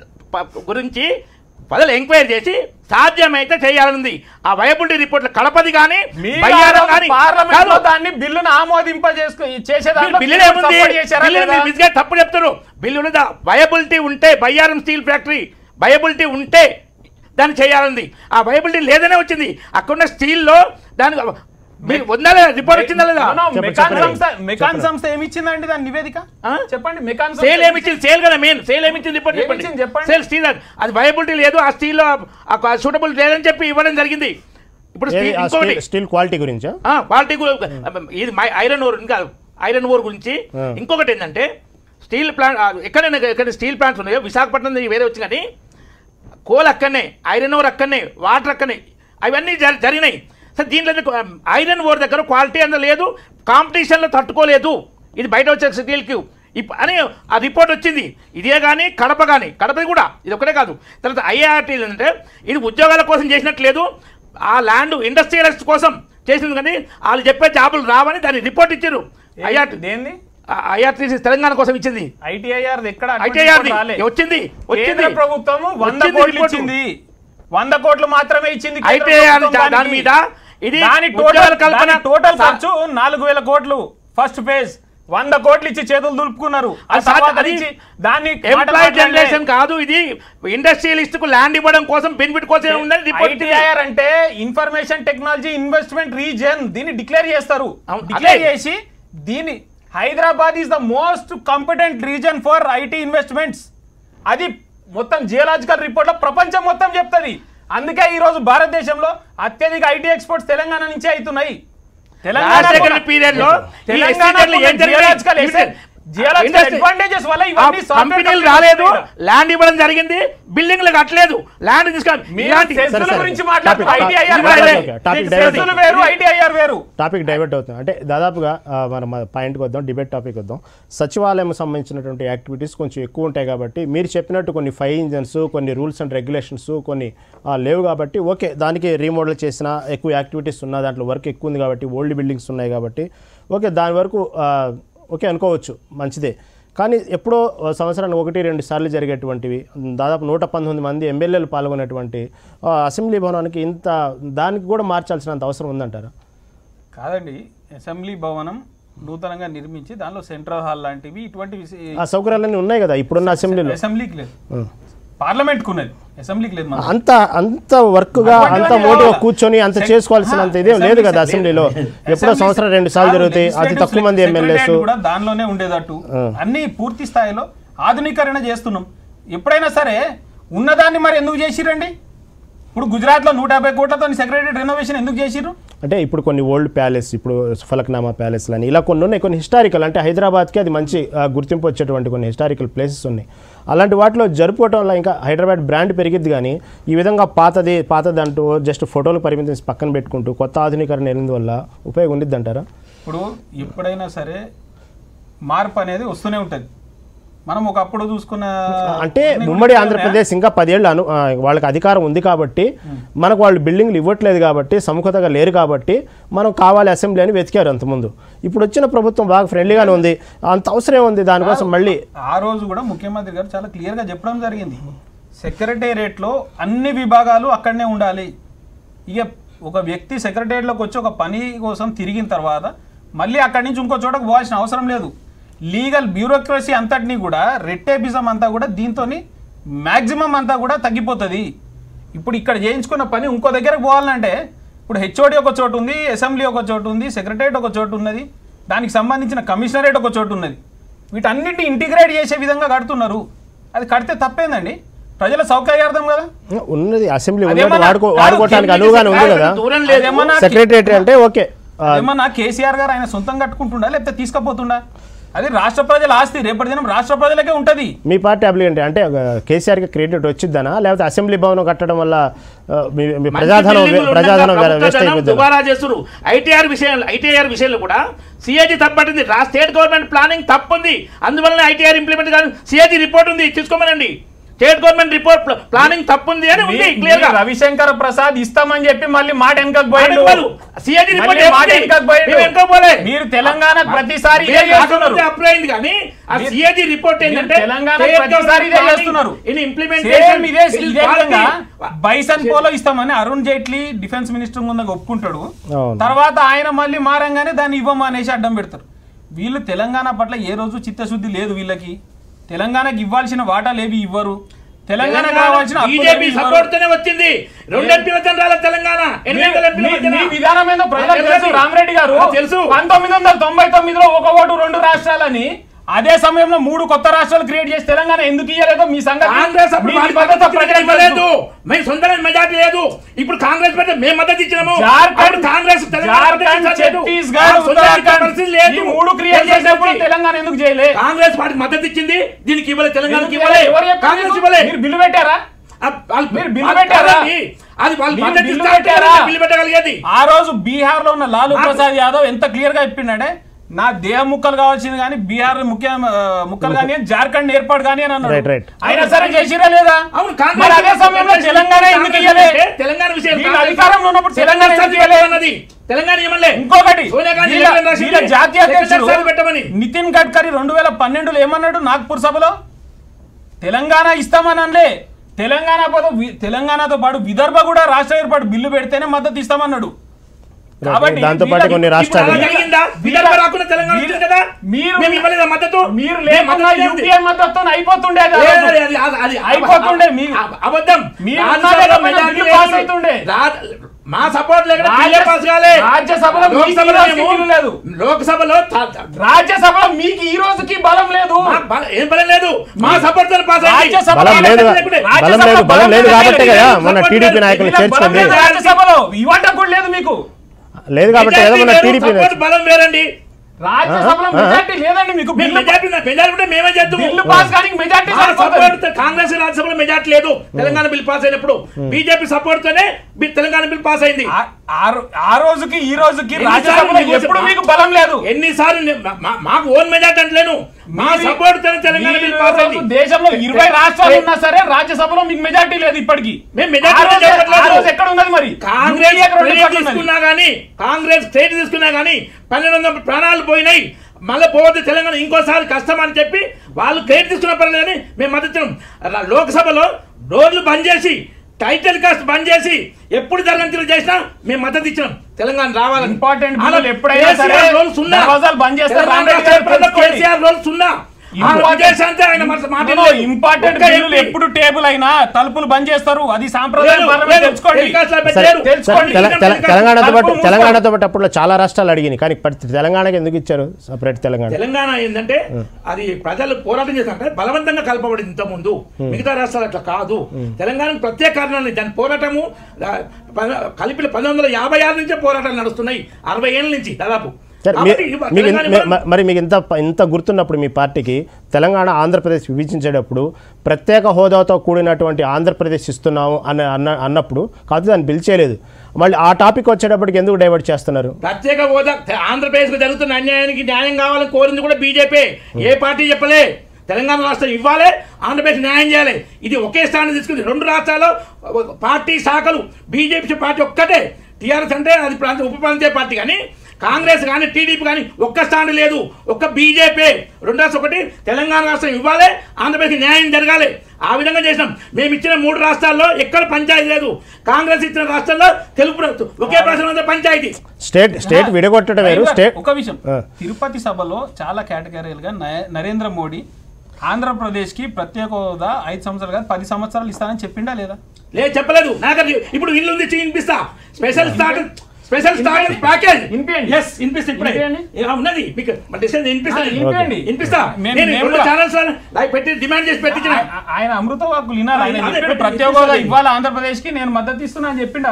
గురించి ప్రజలు ఎంక్వైరీ చేసి సాధ్యమైతే చేయాలనుంది ఆ వయబిలిటీ రిపోర్ట్లు కడపది కానీ మీ బయ్యారం కానీ పార్లమెంట్ లో కాదు. దాన్ని బిల్లును ఆమోదింప చేసుకో చేసేదాంట్లో బిల్లులు ఏముంది సపోర్ట్ చేశారా బిల్లులు లేదా? మీరు బిస్గా తప్పు చెప్తారు బిల్లులు వయబిలిటీ ఉంటే బయ్యారం స్టీల్ ఫ్యాక్టరీ వయబిలిటీ ఉంటే దాన్ని చేయాలంది ఆ వయబిలిటీ లేదనే వచ్చింది అక్కడున్న స్టీల్లో దాని మీరు ఉందా లేదా రిపోర్ట్ వచ్చిందా లేదా No, no, చెప్పండి, మెకాన్ చెప్పండి. సంస్థ మెకాన్ చెప్పండి. సంస్థ ఏమి ఇచ్చిందండి దాని నివేదిక ఆ? చెప్పండి మెకాన్ సంస్థ సేల్ ఏమిచ్చింది సేల్ కదా మెయిన్ సేల్ ఏమిచ్చింది రిపోర్ట్ ఏమి చెప్పండి ఇచ్చింది చెప్పండి. సేల్ స్టీల్ అది- అది వయబిలిటీ లేదు ఆ స్టీల్లో సూటబుల్ లేదని చెప్పి ఇవ్వడం జరిగింది ఇప్పుడు ఏది స్టీల్ ఆ ఇంకొకటి స్టీల్ స్టీల్ క్వాలిటీ గురించా క్వాలిటీ ఇది మై ఐరన్ ఓర్ ఇంకా ఐరన్ ఓర్ గురించి ఆ. ఇంకొకటి ఏంటంటే స్టీల్ ప్లాంట్ ఎక్కడైనా ఎక్కడ స్టీల్ ప్లాంట్స్ ఉన్నాయో విశాఖపట్నం నుంచి వేరే వచ్చి కానీ కోల్ అక్కడనే ఐరన్ ఓర్ అక్కడనే వాటర్ అక్కడనే అవన్నీ జరి- జరిగినాయి సార్ దీంట్లో ఎందుకు, ఆ, ఐరన్ ఓర్ దగ్గర క్వాలిటీ అంత లేదు కాంపిటీషన్లో తట్టుకోలేదు ఇది బయట వచ్చే స్టీల్కి ఇప్ అని ఆ రిపోర్ట్ వచ్చింది ఇదే కానీ కడప కానీ కడపది కూడా ఇది ఒకటే కాదు తర్వాత ఐఆర్టీ అంటే ఇది ఉద్యోగాల కోసం చేసినట్లేదు ఆ ల్యాండ్ ఇండస్ట్రియలిస్ట్ కోసం చేసింది కానీ వాళ్ళు చెప్పే జాబులు రావని దాని రిపోర్ట్ ఇచ్చారు ఐఆర్టీ దేంది ఐఆర్టీసీ తెలంగాణ కోసం ఇచ్చింది ఐటీఐఆర్ ఎక్కడ అటువంటి ఐటీఆర్ report రాలే. వచ్చింది వచ్చింది కేంద్ర ప్రభుత్వం వంద వచ్చింది కోట్లు రిపోర్టు. ఇచ్చింది వంద కోట్లు మాత్రమే ఇచ్చింది కేంద్ర ఐటీఐఆర్ ప్రభుత్వం దాని దానికి. మీద ఇది దాని ఉద్యోగాల టోటల్ కల్పన దాని టోటల్ సా- ఖర్చు నాలుగు వేల కోట్లు ఫస్ట్ ఫేజ్ వంద కోట్లు ఇచ్చి చేతులు దులుపుకున్నారు ఆ అది సా- తర్వాత అది నుంచి దాన్ని ఎంప్లాయ్ జనరేషన్ కాదు ఇది ఇండస్ట్రియలిస్ట్ కు ల్యాండ్ ఇవ్వడం కోసం బెనిఫిట్ కోసం ఉందని రిపోర్ట్ ఇచ్చింది. ఐటీఐఆర్ అంటే ఇన్ఫర్మేషన్ టెక్నాలజీ ఇన్వెస్ట్మెంట్ రీజన్ దీన్ని డిక్లేర్ చేస్తారు అవును, డిక్లేర్ అదే. చేసి దీని Hyderabad is the most competent region for IT investments అది మొత్తం జియోలాజికల్ రిపోర్ట్ లో ప్రపంచం మొత్తం చెప్తుంది అందుకే ఈ రోజు భారతదేశంలో అత్యధిక ఐటీ ఎక్స్పోర్ట్స్ తెలంగాణ నుంచే అవుతున్నాయి రాజశేఖర్ period లో ఈ ఎస్టీడీలు ఏం జరిగింది? ఇండస్ట్రీ- అడ్వాంటేజెస్ వల్ల ఆ ఇవన్నీ software కంపెనీలు companies రాలేదు ఉన్నాయి. ల్యాండ్ ఇవ్వడం జరిగింది బిల్డింగ్లు కట్టలేదు ల్యాండ్ తీసుకొని మీరు ఇలాంటి సెస్సుల సరే. గురించి మాట్లాడుతూ టాపిక్- ఐటీఐఆర్ టాపిక్ వేరు. ఓకే, టాపిక్ మీకు డైవర్ట్ సెస్సులు వేరు ఐటీఐఆర్ వేరు టాపిక్ డైవర్ట్ అవుతుంది అంటే దాదాపుగా ఆ, మనం మన పాయింట్కి వద్దాం డిబేట్ టాపిక్ వద్దాం సచివాలయం సంబంధించినటువంటి యాక్టివిటీస్ కొంచెం ఎక్కువ ఉంటాయి కాబట్టి మీరు చెప్పినట్టు కొన్ని ఫైవ్ ఇంజన్స్ కొన్ని రూల్స్ అండ్ రెగ్యులేషన్స్ కొన్ని ఆ, లేవు కాబట్టి ఓకే దానికి రీమోడల్ చేసిన ఎక్కువ యాక్టివిటీస్ ఉన్న దాంట్లో వర్క్ ఎక్కువ ఉంది కాబట్టి ఓల్డ్ బిల్డింగ్స్ ఉన్నాయి కాబట్టి ఓకే దాని వరకు ఆ, ఓకే అనుకోవచ్చు మంచిదే కానీ ఎప్పుడో సంవత్సరానికి ఒకటి రెండు సార్లు జరిగేటువంటివి దాదాపు నూట పంతొమ్మిది మంది ఎమ్మెల్యేలు పాల్గొనేటువంటి ఆ, అసెంబ్లీ భవనానికి ఇంత దానికి కూడా మార్చాల్సినంత అవసరం ఉందంటారా కాదండి అసెంబ్లీ భవనం నూతనంగా నిర్మించి దానిలో సెంట్రల్ హాల్ లాంటివి ఇటువంటి ఆ సౌకర్యాలన్నీ ఉన్నాయి కదా ఇప్పుడున్న అసెంబ్లీలో అసెంబ్లీకి లేదు ఆ. పార్లమెంట్ కు ఉన్నది అసెంబ్లీకి లేదు మన అంత అంత వర్క్ గా అంత అటువంటివన్నీ మోటివ్ కావాలా? కూర్చొని అంత సెక్- చేసుకోవాల్సినంత ఆ, ఇదేం లేదు అసెంబ్లీ కదా సెక్- అసెంబ్లీలో ఎప్పుడో అసెంబ్లీ సంవత్సరం సెక్- రెండు సార్లు కాదు, జరుగుతాయి అతి legislative తక్కువ మంది secretariat ఎమ్మెల్యేస్ కూడా దానిలోనే ఉండేటట్టు అన్ని పూర్తి స్థాయిలో ఆధునీకరణ చేస్తున్నాం ఎప్పుడైనా సరే ఉన్నదాన్ని మరి ఎందుకు చేసిరండి ఇప్పుడు గుజరాత్ లో నూట యాభై కోట్లతో సెక్రటరీ రెనోవేషన్ ఎందుకు చేసిర్రు అంటే ఇప్పుడు కొన్ని ఓల్డ్ ప్యాలెస్ ఇప్పుడు ఫలక్నామా ప్యాలెస్ అని ఇలా కొన్ని ఉన్నాయి కొన్ని హిస్టారికల్ అంటే హైదరాబాద్కి అది మంచి ఆ, గుర్తింపు వచ్చేటువంటి కొన్ని హిస్టారికల్ ప్లేసెస్ ఉన్నాయి అలాంటి వాటిలో జరుపుకోవటం వల్ల ఇంకా హైదరాబాద్ బ్రాండ్ పెరిగిద్ది కానీ ఈ విధంగా పాతది పాతది అంటూ జస్ట్ ఫోటోలు పరిమితం చేసి పక్కన పెట్టుకుంటూ కొత్త ఆధునీకరణ వెళ్ళిన వల్ల ఉపయోగం ఉండిద్ది అంటారా ఇప్పుడు ఎప్పుడైనా సరే మార్పు అనేది వస్తూనే ఉంటుంది మనం ఒకప్పుడు చూసుకున్న అంటే ఉమ్మడి ఆంధ్రప్రదేశ్ ఇంకా పదేళ్ళు అను ఆ, వాళ్ళకి అధికారం ఉంది కాబట్టి మనకు వాళ్ళు బిల్డింగ్లు ఇవ్వట్లేదు కాబట్టి సముఖతగా లేరు కాబట్టి మనం కావాలి అసెంబ్లీ అని వెతికారు అంతకుముందు ఇప్పుడు వచ్చిన ప్రభుత్వం బాగా ఫ్రెండ్లీగానే ఉంది అంత అవసరం ఉంది దానికోసం మళ్ళీ ఆ రోజు కూడా ముఖ్యమంత్రి గారు చాలా క్లియర్ గా చెప్పడం జరిగింది సెక్రటేరియట్ లో అన్ని విభాగాలు అక్కడనే ఉండాలి ఇక ఒక వ్యక్తి సెక్రటేరియట్లోకి వచ్చి ఒక పని కోసం తిరిగిన తర్వాత మళ్ళీ అక్కడి నుంచి ఇంకో చోటకు పోవాల్సిన అవసరం లేదు లీగల్ బ్యూరోక్రసీ అంతటినీ కూడా రెట్టేబిజం అంతా కూడా దీంతో మ్యాక్సిమం అంతా కూడా తగ్గిపోతుంది ఇప్పుడు ఇక్కడ చేయించుకున్న పని ఇంకో దగ్గరకు పోవాలంటే ఇప్పుడు హెచ్ఓడి ఒక చోటు ఉంది అసెంబ్లీ ఒక చోటు ఉంది సెక్రటరియట్ ఒక చోటు ఉన్నది దానికి సంబంధించిన కమిషనరేట్ ఒక చోటు ఉన్నది వీటన్నిటిని ఇంటిగ్రేట్ చేసే విధంగా కడుతున్నారు అది కడితే తప్పేందండి ప్రజల సౌకర్యార్థం కదా ఉన్నది అసెంబ్లీ ఉన్నది అదేమన్నా- వాడుకో కాదు, వాడుకోవటానికి కిందికి అనువుగానే ఉంది కదా సెక్రటరీ దూరం లేదు అదేమన్నా సెక్రటరియట్ అంటే ఓకే ఆ, ఏమన్నా కేసీఆర్ గారు ఆయన సొంతం కట్టుకుంటుండా లేకపోతే తీసుకపోతుండా అది రాష్ట్ర ప్రజల ఆస్తి రేపటి దినం రాష్ట్ర ప్రజలకే ఉంటది మీ పార్టీ అప్లికెంట్ అంటే ఆ, కేసీఆర్కి క్రెడిట్ వచ్చిద్దనా లేకపోతే అసెంబ్లీ భవనం కట్టడం వల్ల ఆ, మీ మీ మంచి ప్రజాధనం బిల్డింగులు ప్రజాధనం ఉండగా ప్రభుత్వ వేస్ట్ ధనం అయిపోద్ది దుబారా చేస్తున్నారు ఐటీఆర్ విషయంలో ఐటీఆర్ విషయంలో కూడా సిఏజీ తప్పట్టింది రా స్టేట్ గవర్నమెంట్ ప్లానింగ్ తప్పుంది అందువల్ల ఐటీఆర్ ఇంప్లిమెంట్ కాదు సిఏజీ రిపోర్ట్ ఉంది చూసుకోమనండి స్టేట్ గవర్నమెంట్ రిపోర్ట్ ప్లానింగ్ తప్పుంది అని ఉంది మీ- క్లియర్ గా మీ రవిశంకర్ ప్రసాద్ ఇస్తామని చెప్పి మళ్ళీ మాట వెనకకు పోయిండు సిఐడి రిపోర్ట్ మళ్ళీ మాట వెనకకు పోయిండు. వెనక పోలే మీరు తెలంగాణ ప్రతిసారి ఇదే మీరు చేస్తున్నారు కాకపోతే అప్లై అయింది కానీ ఆ మీరు- సిఐడి రిపోర్ట్ మీరు ఏంటంటే తెలంగాణ state ప్రతిసారి ఇదే government చేస్తున్నారు. planning in సేమ్ implementation ఇదే it is ఇదే విధంగా quality. బైసన్ పోలో ఇస్తామని అరుణ్ జైట్లీ డిఫెన్స్ మినిస్టర్ ముందు ఒప్పుకుంటాడు అవును. తర్వాత ఆయన మళ్ళీ మారంగానే దాన్ని ఇవ్వమా అనేసి అడ్డం పెడతారు వీళ్ళు తెలంగాణ పట్ల ఏ రోజు చిత్తశుద్ధి లేదు వీళ్ళకి తెలంగాణకి ఇవ్వాల్సిన వాటాలు ఏవి ఇవ్వరు తెలంగాణ కావాల్సిన హక్కులు బీజేపీ ఏవి ఇవ్వరు. సపోర్ట్ తోనే వచ్చింది రెండు ఎంపీల జనరాల తెలంగాణ ఎనిమిది వందల ఎంపీల మీ- మధ్యన. మీ విధానం ఏందో ప్రజలకు నాకు తెలుసు తెలుసు. రామరెడ్డి గారు నాకు తెలుసు. పంతొమ్మిది వందల తొంభై తొమ్మిదిలో ఒక ఓటు రెండు రాష్ట్రాలని అదే సమయంలో మూడు కొత్త రాష్ట్రాలు క్రియేట్ చేసి తెలంగాణ ఎందుకు ఇయ్యలేదో మీ సంగతి కాంగ్రెస్ అప్పుడు మీ మాకు నిబద్ధత మద్దతు ప్రజలకు ఇవ్వలేదు తెలుసు. మేము సొంతంగా మెజార్టీ లేదు ఇప్పుడు కాంగ్రెస్ పెడితే మేము మద్దతు ఇచ్చినాము జార్ఖండ్ అప్పుడు కాంగ్రెస్ తెలంగాణ జార్ఖండ్ మద్దతు ఇచ్చలేదు. ఛత్తీస్గఢ్ ఆ సొంతంగా ఉత్తరాఖండ్ పరిస్థితి లేదు. ఈ మూడు క్రియేట్ కాంగ్రెస్ చేసినప్పుడు పార్టీ- తెలంగాణ ఎందుకు చేయలే కాంగ్రెస్ పార్టీ మద్దతు ఇచ్చింది దీనికి ఇవ్వలేదు తెలంగాణకి ఎందుకు ఇవ్వలే ఎవరు చెప్పారు కాంగ్రెస్ మీకు? ఇవ్వలే మీరు బిల్లు పెట్టారా ఆ- వాళ్ళు- మీరు బిల్లు వాళ్ళు పెట్టారా? కాదండి. అది వాళ్ళు మీరు మద్దతు బిల్లు ఇస్తే పెట్టారా? బిల్లు పెట్టగలిగేది ఆ రోజు బీహార్ లో ఉన్న లాలూ నాకు- ప్రసాద్ యాదవ్ ఎంత క్లియర్ గా చెప్పిండే నా దేహ ముక్కలు కావాల్సింది కానీ బీహార్ ముఖ్య ఆ, ముక్కలు కానీ జార్ఖండ్ ఏర్పాటు కానీ అని అన్నాడు Right, right. అయినా సరే చేసిరా లేదా అవును కాంగ్రెస్ మరి అదే సమయంలో తెలంగాణ ఎందుకు ఇయ్యలే తెలంగాణ విషయం వీళ్ళు అధికారంలో ఉన్నప్పుడు తెలంగాణ ఎందుకు ఇయ్యలే? అన్నది తెలంగాణ ఏమలే ఇంకొకటి సోనియా గాంధీ వీళ్ళ- లెక్కలు రాసింది. వీళ్ళ జాతీయ అధ్యక్షుడు సెక్రటరీ పెట్టమని. నితిన్ గడ్కరీ రెండు వేల పన్నెండులో ఏమన్నాడు నాగ్పూర్ సభలో తెలంగాణ ఇస్తామని అనలే తెలంగాణ పోతే వి- తెలంగాణతో పాటు విదర్భ కూడా రాష్ట్ర ఏర్పాటు బిల్లు పెడితేనే మద్దతు ఇస్తామన్నాడు కాబట్టి దాంతో పాటు వీళ్ళకి- కొన్ని ఇప్పుడు రాష్ట్రాలు అలా జరిగిందా విదర్భ రాకుండా తెలంగాణ మీరు- వచ్చింది కదా మీరు- మేము ఇవ్వలేదా మద్దతు మీరు మేము లేకున్నా మద్దతు ఇవ్వండి. యూపీఏ మద్దతు అయిపోతుండే అది ఆ ఏ, రోజు. అది- అది- అది- అది- అయిపోతుండే మీ- అబ- అబద్ధం మీరు రాజ్యసభలో ఉన్నారే మెజారిటీ బిల్లు లేదు. పాస్ అవుతుండే. రా- మా సపోర్ట్ లేకుండా రాజ్య- బిల్లే పాస్ కాలే రాజ్యసభలో మీకు లోక్సభలో ఈ రోజుకి మేము- బిల్లు లేదు. లోక్సభలో త- త- రాజ్యసభలో మీకు ఈ రోజుకి బలం లేదు మా- బల- ఏం బలం లేదు మా సపోర్ట్ తో పాస్ అయింది రాజ్యసభ బలం లేదు లేకుంటే- బలం లేదు బలం లేదు కాబట్టే కదా మన సపోర్ట్ టీడీపీ లేదు. నాయకులు వీళ్ళకి బలం చేర్చుకుంది లేదు రాజ్యసభలో ఇవ్వటం కూడా లేదు మీకు లేదు కాబట్టి ఏదో మన మెజారిటీ టీడీపీ వేరు, సపోర్ట్ బలం వేరండి రాజ్యసభలో ఆ, ఆ. మెజార్టీ లేదండి మీకు మేము బిల్లు మెజారిటీ ఉన్న- మెజారిటీ ఉంటే మేమే చేద్దాము బిల్లు పాస్ కానీ మెజార్టీ మా సపోర్ట్ కాంగ్రెస్ రాజ్యసభలో మెజార్టీ లేదు తెలంగాణ బిల్ పాస్ అయినప్పుడు బీజేపీ సపోర్ట్ తోనే బి- తెలంగాణ బిల్ పాస్ అయింది ఆ రోజుకి ఈ రోజుకి ఎన్నిసార్లు రాజ్యసభలో మీకు ఎప్పుడు చెప్పా? మీకు బలం లేదు ఎన్నిసార్లు నే- మా- మా- మాకు ఓన్ మెజార్టీ అంటలేను మా మీరు- సపోర్ట్ తోనే తెలంగాణ బిల్ మీరు పాస్ రోజు అయింది దేశంలో ఇరవై రాష్ట్రాలు ఉన్నా సరే రాజ్యసభలో మీకు మెజార్టీ లేదు ఇప్పటికి మేము మెజారిటీ ఆ రోజు- చెప్పట్లేదు. ఆ రోజు ఎక్కడ ఉన్నది మరి కాంగ్రెస్ యూపీఏ ఎక్కడ క్రెడిట్ ఉన్నది? తీసుకున్నా గానీ కాంగ్రెస్ స్టేట్ తీసుకున్నా గానీ పన్నెండు వందల ప్రాణాలు పోయినాయి మళ్ళీ పోవద్దు తెలంగాణ ఇంకోసారి కష్టం అని చెప్పి వాళ్ళు క్రెడిట్ తీసుకున్న పర్లేదని మేము మద్దతు ఇచ్చినాం. ర- లోక్సభలో డోర్లు బంద్ చేసి టైటిల్ కాస్ట్ బంద్ చేసి ఎప్పుడు జరగని చేసినా మేము మద్దతు ఇచ్చినాం తెలంగాణ రావాలని Important అలా బిల్లులు ఎప్పుడైనా సరే కేసీఆర్ రోల్ సున్నా. దర్వాజాలు బంద్ చేస్తారు. తెలంగాణ రామరెడ్డి రాష్ట్ర గారు ప్రజలకు తెలుసుకోండి. కేసీఆర్ రోల్ సున్నా ఆ విదేశాంతే ఆయన మాట- మాట లేదు. ఇంపార్టెంట్ ఒక్క బిల్లులు ఎంపీ. ఎప్పుడు టేబుల్ అయినా తలుపులు బంద్ చేస్తారు అది సాంప్రదాయం లేదు, పార్లమెంట్ లేదు. తెలుసుకోండి టెలికాస్ట్ లో సరే, పెట్టారు. సరే, తెలుసుకోండి. తెల- తెల- తెలంగాణతో పాటు తలుపులు తెలంగాణతో పాటు అప్పుడు చాలా రాష్ట్రాలు అడిగినాయి కానీ ప్రతి తెలంగాణకి ఎందుకు ఇచ్చారు సపరేట్ తెలంగాణ తెలంగాణ ఏంటంటే అది ప్రజలు పోరాటం చేశారంటే బలవంతంగా కలపబడింది ఇంత ముందు మిగతా రాష్ట్రాలు అట్లా కాదు తెలంగాణకు ప్రత్యేక కారణాలు ఉన్నాయి. దాని పోరాటము ఆ, ప- కలిపి పంతొమ్మిది వందల యాభై ఆరు నుంచే పోరాటాలు నడుస్తున్నాయి అరవై ఏళ్ళ నుంచి దాదాపు సరే మీ- కాబట్టి ఇవ్వ- మీకు తెలంగాణ ఇన్- మీ- మ- మరి మీకు ఇంత ఇంత గుర్తున్నప్పుడు మీ పార్టీకి తెలంగాణ ఆంధ్రప్రదేశ్ విభజించేటప్పుడు ప్రత్యేక హోదాతో కూడినటువంటి ఆంధ్రప్రదేశ్ ఇస్తున్నాము అన్న అన్న అన్నప్పుడు కాదు దాన్ని పిలిచేయలేదు మళ్ళీ ఆ టాపిక్ వచ్చేటప్పటికి ఎందుకు డైవర్ట్ చేస్తున్నారు ప్రత్యేక హోదా ఆంధ్రప్రదేశ్ కు జరుగుతున్న అన్యాయానికి న్యాయం కావాలని కోరింది కూడా బీజేపీ ఏ పార్టీ చెప్పలే తెలంగాణ రాష్ట్రం ఇవ్వాలి ఆంధ్రప్రదేశ్ న్యాయం చేయాలి ఇది ఒకే స్థానం తీసుకుంది రెండు రాష్ట్రాల్లో పార్టీ శాఖలు బీజేపీ పార్టీ ఒక్కటే టీఆర్ఎస్ అంటే అది ప్రాంత ఉప ప్రాంతీయ పార్టీ కానీ కాంగ్రెస్ కానీ టీడీపీ కానీ ఒక్క స్థానం లేదు ఒక్క బీజేపీ రెండు రాష్ట్రం ఒకటి తెలంగాణ రాష్ట్రం ఇవ్వాలి ఆంధ్రప్రదేశ్ న్యాయం జరగాలి ఆ విధంగా చేసినాం మేము ఇచ్చిన మూడు రాష్ట్రాల్లో ఎక్కడ పంచాయతీ లేదు కాంగ్రెస్ ఇచ్చిన రాష్ట్రాల్లో తెలుగు ప్ర- ఒకే ప్రశ్న పంచాయతీ స్టేట్ స్టేట్ విడగొట్టడం వేరు స్టేట్ ఒక విషయం ఆ. తిరుపతి సభలో చాలా కేటగిరీలుగా నయ- నరేంద్ర మోడీ ఆంధ్రప్రదేశ్ కి ప్రత్యేక హోదా ఐదు సంవత్సరాలు కాదు పది సంవత్సరాలు ఇస్తానని చెప్పిండా లేదా లేదు చెప్పలేదు నాకు అది ఇప్పుడు ఇల్లు ఉంది వినిపిస్తా special start special start package వినిపియండి. ఎస్ వినిపిస్తా ఇప్పుడే వినిపియండి. ఏ, ఉన్నది మీకు మన డిసిషన్ వినిపిస్తా ఆ, వినిపియండి. వినిపిస్తా మేము- నేను మేము రెండు కూడా- ఛానల్స్ లైక్ పెట్టి డిమాండ్ చేసి పెట్టించిన ఆ- ఆయన అమృత వాక్కులు వినాలి ఆయన అదే చెప్పాడు పెట్టి ప్రత్యేక హోదా ఇప్పిస్తాడు. ఇవ్వాలి ఆంధ్రప్రదేశ్ కి నేను మద్దతు ఇస్తున్నా అని చెప్పిండు ఆ రోజు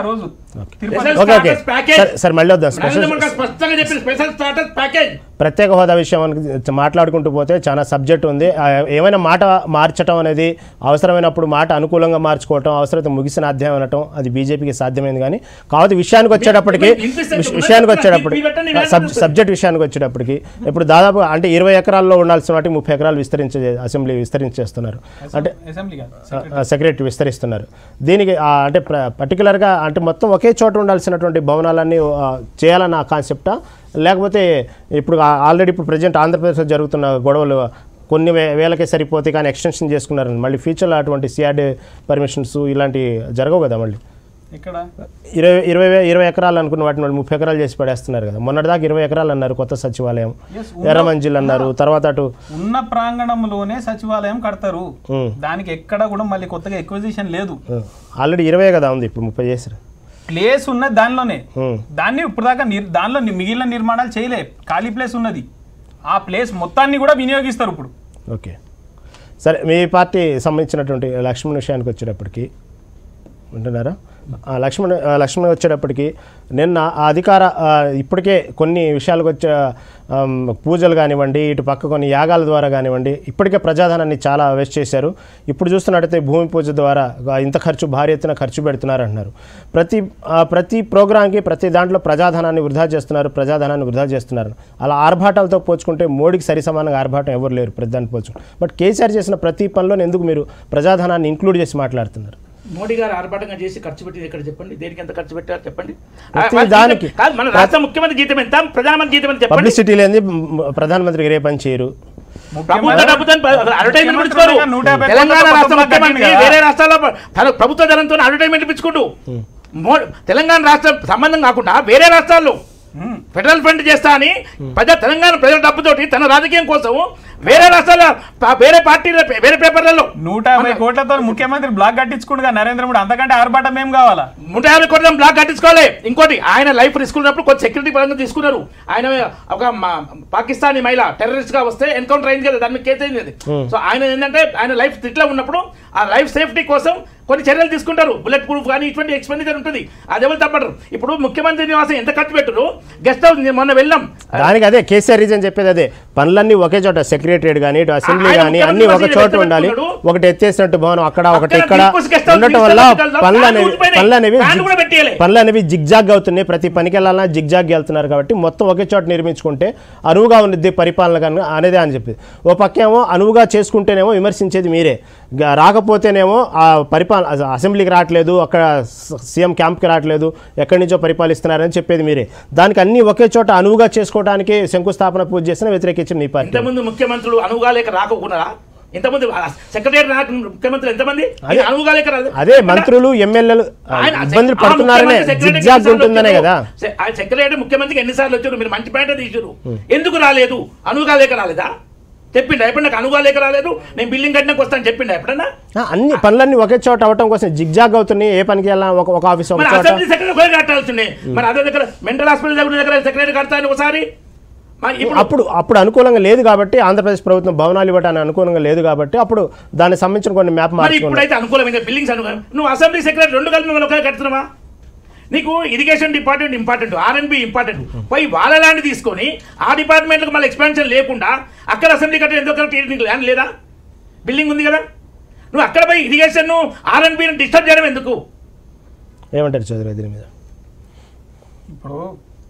Tirupati okay okay status package. సరే సరే మళ్ళీ వద్దాం నరేంద్ర స్పెషల్ మోడీ గారు స్పష్టంగా చెప్పిన స్పెషల్ స్టాటస్ ప్యాకేజ్ ప్రత్యేక హోదా విషయం మనకి మాట్లాడుకుంటూ పోతే చాలా సబ్జెక్ట్ ఉంది ఆ, ఏమైనా మాట మార్చడం అనేది అవసరమైనప్పుడు మాట అనుకూలంగా మార్చుకోవటం అవసరమైతే ముగిసిన అధ్యాయం అనటం అది బీజేపీకి సాధ్యమైంది కానీ కాకపోతే విషయానికి వచ్చేటప్పటికి మీ- మీ- విష- విషయానికి వచ్చేటప్పటికి మీ పెట్టండి, మీ సబ్- పెట్టండి. సబ్జెక్ట్ విషయానికి వచ్చేటప్పటికి ఇప్పుడు దాదాపు అంటే ఇరవై ఎకరాల్లో ఉండాల్సిన వాటికి ముప్పై ఎకరాలు విస్తరించే అసెంబ్లీ విస్తరించేస్తున్నారు అంటే అసెంబ్లీ కాదు సెక్రటరీ విస్తరిస్తున్నారు దీనికి ఆ, అంటే ప్ర- పర్టికులర్గా అంటే మొత్తం ఒకే చోట ఉండాల్సినటువంటి భవనాలన్నీ ఆ, చేయాలన్న ఆ కాన్సెప్టా లేకపోతే ఇప్పుడు ఆ- ఆల్రెడీ ఇప్పుడు ప్రజెంట్ ఆంధ్రప్రదేశ్లో జరుగుతున్న గొడవలు కొన్ని వే వేలకే సరిపోతే కానీ ఎక్స్టెన్షన్ చేసుకున్నారు మళ్ళీ ఫ్యూచర్లో అటువంటి సిఆర్డీ పర్మిషన్స్ ఇలాంటివి జరగవు కదా మళ్ళీ ఇక్కడ ఇరవై ఇరవై వే- ఇరవై ఎకరాలు అనుకున్న వాటిని వాళ్ళు ముప్పై ఎకరాలు చేసి పడేస్తున్నారు కదా మొన్నటిదాకా ఇరవై ఎకరాలు అన్నారు కొత్త సచివాలయం Yes, ఎర్రమంజిల్ అన్నారు తర్వాత అటు ఉన్న ప్రాంగణంలోనే సచివాలయం కడతారు ఉమ్, దానికి ఎక్కడ కూడా మళ్ళీ కొత్తగా ఎక్విజిషన్ లేదు ఉమ్. ఆల్రెడీ ఇరవై కదా ఉంది ఇప్పుడు ముప్పై చేసారు ప్లేస్ ఉన్నది దానిలోనే ఉమ్. దాన్ని ఇప్పుడు దాకా నిర్- దానిలో ని- మిగిలిన నిర్మాణాలు చేయలే ఖాళీ ప్లేస్ ఉన్నది ఆ ప్లేస్ మొత్తాన్ని కూడా వినియోగిస్తారు ఇప్పుడు ఓకే సరే మీ పార్టీ సంబంధించినటువంటి లక్ష్మణ్ విషయానికి వచ్చేటప్పటికి వింటున్నారా ఆ లక్ష్మణ్ ఆ లక్ష్మణ్ వచ్చేటప్పటికి నిన్న ఆ అధికార ఆ, ఇప్పటికే కొన్ని విషయాలకు వచ్చే ఆమ్, పూజలు కానివ్వండి ఇటు పక్క కొన్ని యాగాల ద్వారా కానివ్వండి ఇప్పటికే ప్రజాధనాన్ని చాలా వేస్ట్ చేశారు ఇప్పుడు చూస్తున్నట్టయితే భూమి పూజ ద్వారా ఆ, ఇంత ఖర్చు భారీ ఎత్తున ఖర్చు పెడుతున్నారు అంటున్నారు ప్రతి ఆ, ప్రతి ప్రోగ్రాంకి ప్రతి దాంట్లో ప్రజాధనాన్ని వృధా చేస్తున్నారు ప్రజాధనాన్ని వృధా చేస్తున్నారు అలా ఆర్భాటాలతో పోల్చుకుంటే మోడీకి సరి సమానంగా ఆర్భాటం ఎవరు లేరు ప్రతిదాన్ని పోల్చుకుంటే బట్ కేసీఆర్ చేసిన ప్రతి పనిలోనే ఎందుకు మీరు ప్రజాధనాన్ని ఇంక్లూడ్ చేసి మాట్లాడుతున్నారు మోడీ గారు ఆర్భాటంగా చేసి ఖర్చు పెట్టేది ఎక్కడ చెప్పండి దేనికి ఎంత ఖర్చు పెట్టారు చెప్పండి ప్రతి ఆ, వాళ్ళ దానికి. జీతం- కాదు మన రాష్ట్ర ముఖ్యమంత్రి జీతం ఎంత ప్రధానమంత్రి జీతం ఎంత చెప్పండి పబ్లిసిటీ లేని ప్రధానమంత్రికి రే పని చేయరు ప్రభుత్వ డబ్బుతో అడ్వర్టైజ్మెంట్ పెంచుకోరు ముఖ్యమంత్రి నూట యాభై తెలంగాణ కోట్ల రాష్ట్ర ప్రభుత్వం ముఖ్యమంత్రి కట్టింది కదా. వేరే రాష్ట్రాల్లో తన ప్రభుత్వ ధనంతో అడ్వర్టైజ్మెంట్ పెంచుకుంటూ మో- తెలంగాణ రాష్ట్ర సంబంధం కాకుండా వేరే రాష్ట్రాల్లో మ్మ్. ఫెడరల్ ఫండ్ చేస్తా అని ప్రజా తెలంగాణ ప్రజల డబ్బుతోటి తన రాజకీయం కోసం వేరే రాష్ట్రాల ప- వేరే పార్టీల వేరే పేపర్లలో నూట యాభై కోట్లతో ముఖ్యమంత్రి బ్లాక్ కట్టించుకుంటుగా నరేంద్ర మోడీ అంతకంటే ఆర్భాటం ఏం కావాలా నూట యాభై కోట్ల బ్లాక్ కట్టించుకోవాలి ఇంకోటి ఆయన లైఫ్ రిస్క్ ఉన్నప్పుడు కొంచెం సెక్యూరిటీ పరంగా తీసుకున్నారు ఆయన ఒక మా- పాకిస్తానీ మహిళ టెర్రరిస్ట్ గా వస్తే ఎన్కౌంటర్ అయింది కదా దాని మీద కేసు అయింది అది. సో ఆయన ఏంటంటే ఆయన లైఫ్ ఇట్లా ఉన్నప్పుడు ఆ లైఫ్ సేఫ్టీ కోసం కొన్ని చర్యలు తీసుకుంటారు బుల్లెట్ ప్రూఫ్ కానీ ఇటువంటి ఎక్స్పెండిచర్ ఉంటుంది అది ఎవరు తప్పడరు ఇప్పుడు ముఖ్యమంత్రి నివాసం ఎంత ఖర్చు పెట్టరు గెస్ట్ హౌస్ మొన్న వెళ్ళాం దానికి అదే కేసీఆర్ రీజన్ చెప్పేది అదే పనులన్నీ ఒకే చోట సెక్రటరియట్ కానీ ఇటు అసెంబ్లీ ఆయన కానీ అన్ని ఒక ముఖ్యమంత్రి చోట ఎక్కడ ఉండాలి పెట్టుకున్నాడు? ఒకటి ఎత్తేసినట్టు భవనం అక్కడ ఒకటి అక్కడ ఇక్కడ దిక్కు guest house ఉండటం వల్ల తీసుకెళ్ళి పనులు ఫ్యాన్ అనేవి ఊడిపోయినాయి. పనులు అనేవి ఫ్యాన్ కూడా పెట్టేయాలి. పనులు అనేవి జిగ్జాగ్ అవుతున్నాయి ప్రతి పనికి వెళ్ళాలన్నా జిగ్జాగ్ వెళ్తున్నారు కాబట్టి మొత్తం ఒకే చోట నిర్మించుకుంటే అనువుగా ఉన్నది పరిపాలన కనుక అనేది అని చెప్పి ఓ పక్కేమో అనువుగా చేసుకుంటేనేమో విమర్శించేది మీరే గ- రాకపోతేనేమో ఆ పరిపాలన అస- అసెంబ్లీకి రావట్లేదు అక్కడ స- సీఎం క్యాంప్కి రావట్లేదు ఎక్కడి నుంచో పరిపాలిస్తున్నారని చెప్పేది మీరే దానికి అన్ని ఒకే చోట అనువుగా చేసుకోవడానికి శంకుస్థాపన పూజ చేసిన వ్యతిరేకించిన మీ పార్టీ ఇంతమంది ముఖ్యమంత్రులు అనువుగా లేక రాకుండా ఇంతమంది సెక్రటరీ ముఖ్యమంత్రి ఎంతమంది అదే. అనువుగా లేక రాదు. అదే మంత్రులు ఎమ్మెల్యేలు ఆ, ఆయన ఇబ్బందులు ఆ పడుతున్నారనే ముఖ్యమంత్రి సెక్రటరీకి జిగ్జాగ్ ఎన్నిసార్లు ఉంటుందనే వచ్చారు? కదా సె- ఆయన సెక్రటరీ ముఖ్యమంత్రికి ఎన్నిసార్లు వచ్చారు మీరు మంచి పేట తీసారు ఎందుకు రాలేదు అనువుగా లేక రాలేదా చెప్పిండా ఎప్పుడు నాకు అనువుగా లేక రాలేదు నేను బిల్డింగ్ కట్టినాక వస్తాను చెప్పిండా ఎప్పుడన్నా ఆ, అన్ని పనులన్నీ ఒకే చోట అవటం కోసం జిగ్జాగ్ అవుతున్నాయి ఏ పనికి వెళ్ళాలి ఒక ఒక ఆఫీస్ ఒక మరి చోట అసెంబ్లీ సెక్రటరీ కూడా కట్టాల్సిండే మరి అదే దగ్గర మెంటల్ హాస్పిటల్ దగ్గర దగ్గర సెక్రటరీ కడతాను ఒకసారి మరి ఇప్పుడు అప్పుడు అప్పుడు అనుకూలంగా లేదు కాబట్టి ఆంధ్రప్రదేశ్ ప్రభుత్వం భవనాలు ఇవ్వడానికి అనుకూలంగా లేదు కాబట్టి అప్పుడు దానికి సంబంధించిన కొన్ని మ్యాప్ మరి మార్చుకున్నారు ఇప్పుడైతే అనుకూలమైన బిల్డింగ్స్ అనుకూలం నువ్వు అసెంబ్లీ సెక్రటరీ రెండు కలిపి మనం ఒకే కడుతున్నావా నీకు irrigation department important RNB important పోయి వాళ్ళ ల్యాండ్ తీసుకొని ఆ డిపార్ట్మెంట్లకు మళ్ళీ ఎక్స్పాన్షన్ లేకుండా అక్కడ అసెంబ్లీ కట్టే ఎందుకు కరెక్ట్ నీకు ల్యాండ్ లేదా బిల్డింగ్ ఉంది కదా నువ్వు అక్కడ పోయి ఇరిగేషన్ ఆర్ఎన్బిని డిస్టర్బ్ చేయడం ఎందుకు ఏమంటారు చౌదరి దీని మీద ఇప్పుడు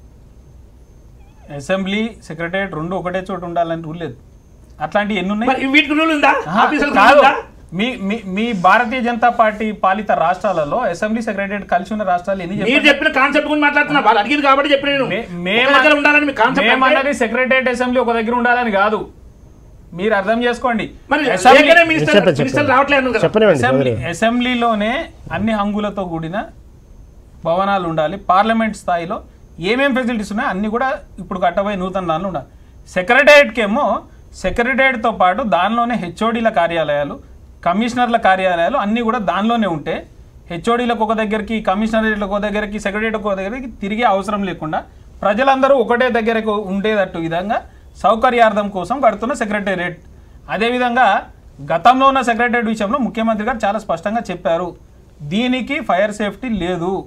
అసెంబ్లీ సెక్రటరియట్ రెండు ఒకటే చోట ఉండాలని రూల్ లేదు అట్లాంటివి ఎన్ని ఉన్నాయి మరి వీటికి రూల్ ఉందా ఆహా, ఆఫీసులకు కాదు. రూల్ ఉందా మీ మీ మీ భారతీయ జనతా పార్టీ పాలిత రాష్ట్రాలలో అసెంబ్లీ సెక్రటరియట్ కలిసి ఉన్న రాష్ట్రాలు ఎన్ని మీరు చెప్పండి? చెప్పిన కాన్సెప్ట్ గురించి మాట్లాడుతున్నా వాళ్ళు అడిగింది కాబట్టి చెప్పిన నేను మే- ఒక మేము దగ్గర ఉండాలని మీ కాన్సెప్ట్ మేమన్నది సెక్రటరియట్ అసెంబ్లీ ఒక దగ్గర ఉండాలని కాదు మీరు అర్థం చేసుకోండి మరి అసెంబ్లీ- లేకనే మినిస్టర్ చెప్పండి, మినిస్టర్ చెప్పండి. రావట్లేదు అన్నారు కదా. చెప్పనివ్వండి అసెంబ్లీ చౌదరి అసెంబ్లీలోనే అన్ని హంగులతో కూడిన భవనాలు ఉండాలి పార్లమెంట్ స్థాయిలో ఏమేం ఫెసిలిటీస్ ఉన్నాయో అన్ని కూడా ఇప్పుడు కట్టబోయే నూతన దానిలో ఉండాలి సెక్రటరియట్కి ఏమో సెక్రటరియట్తో పాటు దానిలోనే హెచ్ఓడీల కార్యాలయాలు కమిషనర్ల కార్యాలయాలు అన్నీ కూడా దానిలోనే ఉంటే హెచ్ఓడీలకు ఒక దగ్గరికి కమిషనరేట్లకు ఒక దగ్గరికి సెక్రటరియట్ ఒక దగ్గరికి తిరిగే అవసరం లేకుండా ప్రజలందరూ ఒకటే దగ్గరకు ఉండేటట్టు విధంగా సౌకర్యార్థం కోసం కడుతున్న సెక్రటేరియట్ అదేవిధంగా గతంలో ఉన్న సెక్రటరియట్ విషయంలో ముఖ్యమంత్రి గారు చాలా స్పష్టంగా చెప్పారు దీనికి ఫైర్ సేఫ్టీ లేదు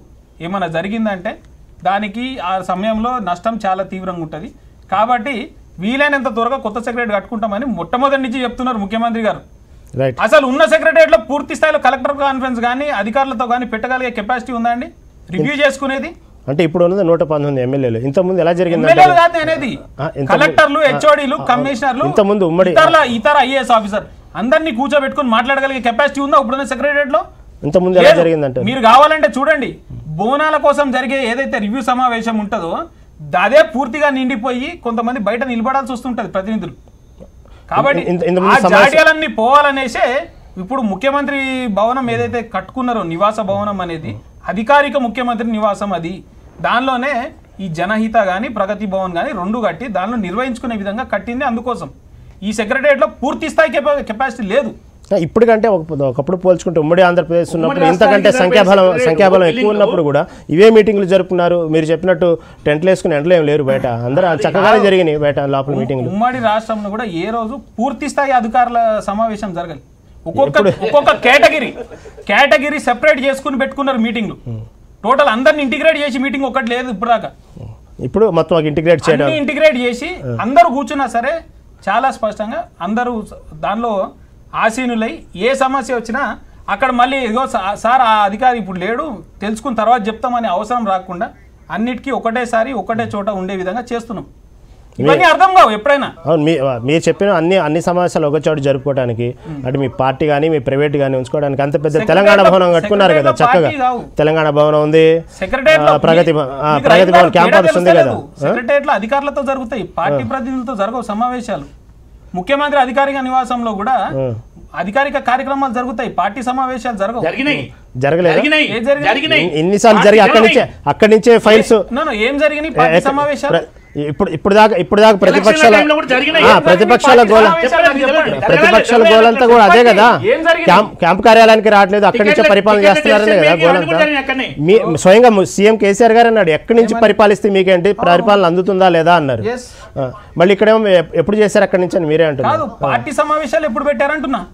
ఏమైనా జరిగిందంటే దానికి ఆ సమయంలో నష్టం చాలా తీవ్రంగా ఉంటుంది కాబట్టి వీలైనంత త్వరగా కొత్త సెక్రటరీ కట్టుకుంటామని మొట్టమొదటి నుంచి చెప్తున్నారు ముఖ్యమంత్రి గారు రైట్ అసలు ఉన్న సెక్రటరియట్లో పూర్తి స్థాయిలో కలెక్టర్ కాన్ఫరెన్స్ కానీ అధికారులతో కానీ పెట్టగలిగే కెపాసిటీ ఉందా అండి రివ్యూ చేసుకునేది అంటే ఇప్పుడు ఉన్నది నూట పంతొమ్మిది ఎమ్మెల్యేలు ఇంతకుముందు ఎలా జరిగిందంటే ఎమ్మెల్యేలు కాదు అనేది ఆ, ఇంత కలెక్టర్లు హెచ్ఓడీలు కమిషనర్లు ఇంతకుముందు ఉమ్మడి- ఇతర ఇతర ఐఏఎస్ ఆఫీసర్ అందరినీ కూర్చోబెట్టుకుని మాట్లాడగలిగే కెపాసిటీ ఉందా ఇప్పుడున్న సెక్రటరియట్ లో ఇంతకుముందు ఎలా జరిగిందంటే మీరు కావాలంటే చూడండి బోనాల కోసం జరిగే ఏదైతే రివ్యూ సమావేశం ఉంటుందో అదే పూర్తిగా నిండిపోయి కొంతమంది బయట నిలబడాల్సి వస్తుంటది ప్రతినిధులు కాబట్టి ఇంత- ఇంతకుముందు ఆ సమావేశం- జాడ్యాలన్నీ పోవాలనేసే ఇప్పుడు ముఖ్యమంత్రి భవనం ఏదైతే కట్టుకున్నారో నివాస భవనం అనేది అధికారిక ముఖ్యమంత్రి నివాసం అది దానిలోనే ఈ జనహిత కానీ ప్రగతి భవన్ కానీ రెండు కట్టి దానిలో నిర్వహించుకునే విధంగా కట్టింది అందుకోసం ఈ సెక్రటరియట్లో పూర్తి స్థాయి కెపా- కెపాసిటీ లేదు ఇప్పటికంటే ఒక- ఒకప్పుడు పోల్చుకుంటే ఉమ్మడి ఆంధ్రప్రదేశ్ ఉన్నప్పుడు ఉమ్మడి ఇంతకంటే రాష్ట్రానికి సంఖ్యాబలం సరిపోయే సంఖ్యాబలం బిల్డింగ్లు ఎక్కువ ఉన్నప్పుడు కూడా ఇవే మీటింగ్లు జరుపుకున్నారు మీరు చెప్పినట్టు టెంట్లు వేసుకుని ఎండలో ఏం లేరు బయట అందరూ చక్కగానే జరిగినాయి బయట లోపల మీటింగ్లు ఉమ్మడి రాష్ట్రంలో కూడా ఏ రోజు పూర్తి స్థాయి అధికారుల సమావేశం జరగాలి ఒక్కొక్క ఒక్కొక్క కేటగిరీ కేటగిరీ సెపరేట్ చేసుకుని పెట్టుకున్నారు మీటింగ్లు టోటల్ అందరిని ఇంటిగ్రేట్ చేసి మీటింగ్ ఒకటి లేదు ఇప్పుడు దాకా ఇప్పుడు మొత్తం ఒక ఇంటిగ్రేట్ చేయడం అన్ని ఇంటిగ్రేట్ చేసి అందరూ కూర్చున్నా సరే చాలా స్పష్టంగా అందరూ స- దానిలో ఆసీనులై ఏ సమస్య వచ్చినా అక్కడ మళ్ళీ ఇదిగో సా- సార్ ఆ అధికారి ఇప్పుడు లేడు తెలుసుకున్న తర్వాత చెప్తామనే అవసరం రాకుండా అన్నిటికీ ఒకటేసారి ఒకటే చోట ఉండే విధంగా చేస్తున్నాం ఇవన్నీ అర్థం కావు ఎప్పుడైనా అవును మీ మీరు చెప్పిన అన్ని అన్ని సమావేశాలు ఒక చోట జరుపుకోవడానికి అంటే మీ పార్టీ కానీ మీ ప్రైవేట్ కానీ ఉంచుకోవడానికి అంత పెద్ద తెలంగాణ భవనం కట్టుకున్నారు కదా చక్కగా పార్టీ కావు. తెలంగాణ భవనం ఉంది సెక్రటరియట్ ఆ, ప్రగతి భవన్- ఆ, ప్రగతి భవన్ క్యాంపస్ ఉంది కదా సెక్రటరియట్ లో అధికారులతో జరుగుతాయి పార్టీ ప్రతినిధులతో జరగవు సమావేశాలు ముఖ్యమంత్రి అధికారిక నివాసంలో కూడా అధికారిక కార్యక్రమాలు జరుగుతాయి పార్టీ సమావేశాలు జరగవు జరిగినాయి జరగలేదు జరిగినాయి ఏం జరిగింది? జరిగినాయి ఎన్నిసార్లు జరిగి అక్కడి నుంచే అక్కడి నుంచే ఫైల్స్ No, no, ఏం జరిగినాయి పార్టీ సమావేశాలు ఇప్పుడు ఇప్పుడు దాకా ఇప్పుడు దాకా ప్రతిపక్షాల టైంలో కూడా జరిగినాయి. ఆ, ఏం ప్రతిపక్షాల పార్టీ గోల సమావేశాలు అని చెప్పండి. ప్రతిపక్షాల గోలంతా కూడా అదే కదా ఏం జరిగింది? క్యాంప్ క్యాంప్ కార్యాలయానికి రావట్లేదు అక్కడి నుంచే టికెట్ల- పరిపాలన టికెట్ల చేస్తున్నారనే కదా టెస్టింగ్ గోలంతా అన్ని కూడా అక్కడనే. మీ స్వయంగా ము- సీఎం కేసీఆర్ గారు అన్నాడు ఎక్కడి నుంచి పరిపాలిస్తే మీకేంటి పరిపాలన అందుతుందా లేదా అన్నారు Yes. ఆ, మళ్ళీ ఇక్కడేమో ఎప్- ఎప్పుడు చేశారు అక్కడి నుంచి అని మీరే కాదు అంటున్నారు పార్టీ సమావేశాలు ఎప్పుడు పెట్టారంటున్నా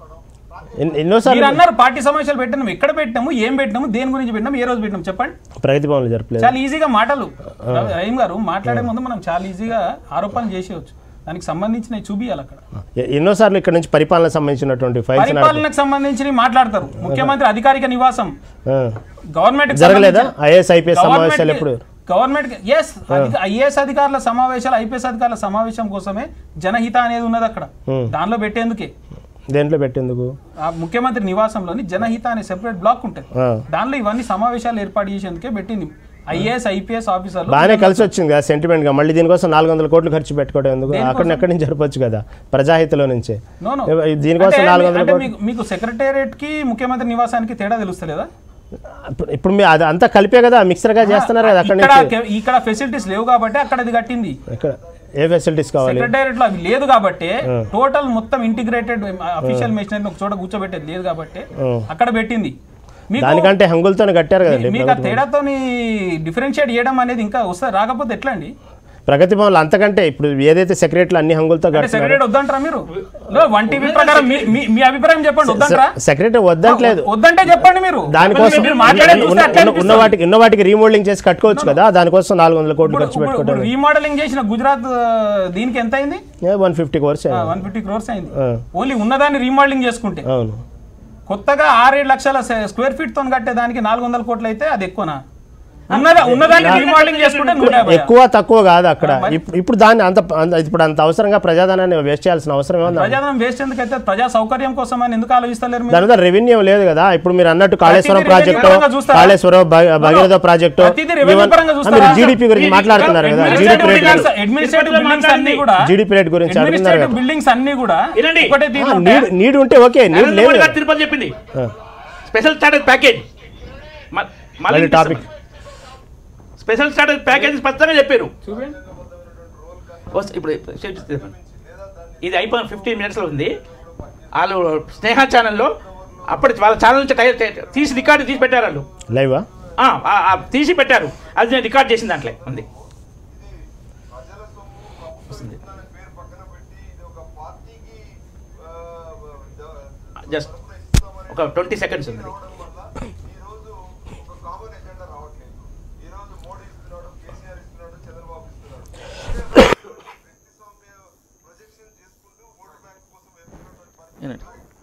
ఎన్- ఎన్నోసార్లు మీరు అన్నారు పార్టీ సమావేశాలు పెట్టినాము ఎక్కడ పెట్టినాము ఏం పెట్టినాము దేని గురించి పెట్టినాము ఏ రోజు పెట్టినాము చెప్పండి ప్రగతి భవన్లు జరపలేదు చాలా ఈజీగా మాటలు రహీం గారు మాట్లాడే ముందు మనం చాలా ఈజీగా ఆరోపణలు చేసేయచ్చు దానికి సంబంధించినవి చూపియాలి అక్కడ ఎ- ఎన్నోసార్లు ఇక్కడ నుంచి పరిపాలన సంబంధించిన ఫైల్స్ పరిపాలనకు సంబంధించి మాట్లాడతారు ముఖ్యమంత్రి అధికారిక నివాసం గవర్నమెంట్ జరగలేదా ఐఏఎస్ ఐపీఎస్ సమావేశాలు ఎప్పుడు గవర్నమెంట్ ఎస్ ఐఏఎస్ అధికారుల సమావేశాలు ఐపీఎస్ అధికారుల సమావేశం కోసమే జనహిత అనేది ఉన్నది అక్కడ దానిలో పెట్టేందుకే దేంట్లో పెట్టేందుకు ఆ ముఖ్యమంత్రి నివాసంలోని జనహిత అనే సెపరేట్ బ్లాక్ ఉంటుంది ఆ. దానిలో ఇవన్నీ సమావేశాలు ఏర్పాటు చేసేందుకే పెట్టింది ఐఏఎస్ ఐపీఎస్ ఆఫీసర్లు బాగానే కలిసి వచ్చింది కదా సెంటిమెంట్ గా మళ్ళీ దీనికోసం నాలుగు వందల కోట్లు ఖర్చు పెట్టుకోవడం ఎందుకు అక్కడ ఎక్కడి నుంచి జరపచ్చు కదా ప్రజాహితలో నుంచే No, no. దీనికోసం అంటే నాలుగు మీ- వందల అంటే కోట్లు మీకు మీకు సెక్రటేరియట్ కి ముఖ్యమంత్రి నివాసానికి తేడా తెలుస్తలేదా ఇప్పుడు- ఇప్పుడు మీ అది అంతా కలిపే కదా మిక్సర్ గా చేస్తున్నారు కదా అక్కడి ఇక్కడ నుంచి కె- ఇక్కడ ఫెసిలిటీస్ లేవు కాబట్టి అక్కడ అది కట్టింది ఇక్కడ ఏ ఫెసిలిటీస్ కావాలి సెక్రటేరియట్ లో అవి లేదు కాబట్టి టోటల్ మొత్తం ఇంటిగ్రేటెడ్ అఫీషియల్ మెషినరీ ఒక చోట కూర్చోబెట్టేది లేదు కాబట్టి అక్కడ పెట్టింది మీకు దానికంటే హంగులతోనే కట్టారు కదండి మీకు ఆ తేడాతోని డిఫరెన్షియేట్ చేయడం అనేది ఇంకా వస్తే రాకపోతే ఎట్లా అండి ప్రగతి భవన్లు అంతకంటే ఇప్పుడు ఏదైతే సెక్రటరీలు అన్ని హంగులతో అంటే కట్టినారు సెక్రటరీ వద్దంటారా మీరు లో, వన్ టీవీ ప్రకారం మీ- మీ- మీ అభిప్రాయం చెప్పండి వద్దంటారా సెక్రటరీ వద్దంటలేదు వద్దంటే చెప్పండి మీరు దానికోసం మీరు మాట్లాడేది చూస్తే ఉన్న- అట్లే ఉన్న- ఉన్న వాటికి ఉన్న వాటికి రీమోడలింగ్ చేసి కట్టుకోవచ్చు కదా దానికోసం నాలుగు వందల కోట్లు ఖర్చు పెట్టుకోవడం రీమోడలింగ్ చేసిన గుజరాత్ ఆ, దీనికి ఎంత అయింది one fifty crores one fifty crores అయింది ఆ. ఓన్లీ ఉన్నదాన్ని రీమోడలింగ్ చేసుకుంటే అవును కొత్తగా ఆరేడు లక్షల స్క్వేర్ ఫీట్ తో కట్టే దానికి నాలుగు వందల కోట్లు అయితే అది ఎక్కువనా ఉన్నదా ఉన్నదాన్ని రీమోడలింగ్ చేసుకుంటే నూట యాభై ఎక్కువ తక్కువ కాదు అక్కడ ఇప్పుడు ఇప్పుడు దాన్ని అంత అంత- ఇప్పుడు అంత అవసరంగా ప్రజాధనాన్ని వేస్ట్ చేయాల్సిన అవసరం ఏమన్నా ప్రజాధనం వేస్ట్ ఎందుకైతే ప్రజా సౌకర్యం కోసం అని ఎందుకు ఆలోచిస్తలేరు మీరు దాని మీద రెవెన్యూ లేదు కదా ఇప్పుడు మీరు అన్నట్టు కాళేశ్వరం ప్రతిదీ ప్రాజెక్టు revenue పరంగా చూస్తారా? కాళేశ్వరం భగ- భగీరథ ప్రాజెక్టు ప్రతిదీ రెవెన్యూ ఇవన్నీ- పరంగా ఆ, చూస్తారా మీరు జీడిపి గురించి మాట్లాడుతున్నారు కదా జీడిపి రేట్ గురించి. అడ్మినిస్ట్రేటివ్ బిల్డింగ్స్ అన్ని కూడా జీడిపి రేట్ గురించి అడుగుతున్నారు అడ్మినిస్ట్రేటివ్ కదా బిల్డింగ్స్ అన్ని కూడా వినండి. ఒకటే తీరు ఉంటాయా? నీడ్ నీడ్ ఉంటే ఓకే నీడ్ నరేంద్ర లేదు మోడీ గారు తిరుపతి చెప్పింది ఆ, స్పెషల్ స్టాటస్ ప్యాకేజ్ మ- మళ్ళీ మళ్ళీ టాపిక్ స్పెషల్ స్టాటస్ ప్యాకేజ్ స్పష్టంగా చెప్పారు చూడండి వస్త- ఇప్పుడు చెప్పండి. ఇది అయిపోయిన ఫిఫ్టీన్ మినిట్స్లో ఉంది వాళ్ళు స్నేహ ఛానల్లో అప్పటి వాళ్ళ ఛానల్ నుంచి టై- టై- తీసి రికార్డు తీసి పెట్టారు వాళ్ళు లైవా ఆ, ఆ, ఆ, తీసి పెట్టారు అది నేను రికార్డ్ చేసిన దాంట్లో ఉంది వస్తుంది పేరు పక్కన పెట్టి ఇది ఒక పార్టీకి ఆ, ద- జస్ట్ ఒక ట్వంటీ సెకండ్స్ ఉంది రావడం వల్ల ఈరోజు ఒక కామన్ ఎజెండా రావట్లేదు వినండి.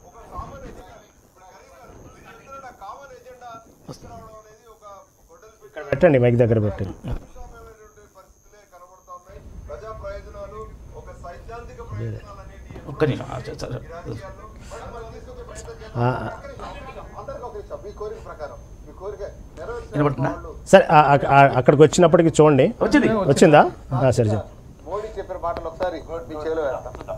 కామన్ ఎజెండా తీసుకురావడం అనేది ఒక గొడ్డలి ఇక్కడ పెట్టండి మైక్ దగ్గర పెట్టండి ప్రజాస్వామ్యమైనటువంటి పరిస్థితులే కనబడతా ఉన్నాయి ప్రజా ప్రయోజనాలు ఒక సైద్ధాంతిక ప్రయోజనాలు అనేవి ఒక్క నిమిషం ఆ, సరే, సరే. రాజకీయాల్లో మనం మనం తీసుకొచ్చే ప్రయత్నం చేస్తాం. ఆ, అందరికీ ఒక నిమిషం. మీ కోరిక ప్రకారం మీ కోరిక నెరవేర్చిన వినపడుతుందా? వాళ్ళు సరే ఆ- ఆ- ఆ- అక్కడికి వచ్చినప్పటికి చూడండి వచ్చింది వచ్చిందా ఆ, సరే చెప్పు మోడీ చెప్పిన మాటలు ఒకసారి మీ చేలో వేస్తాం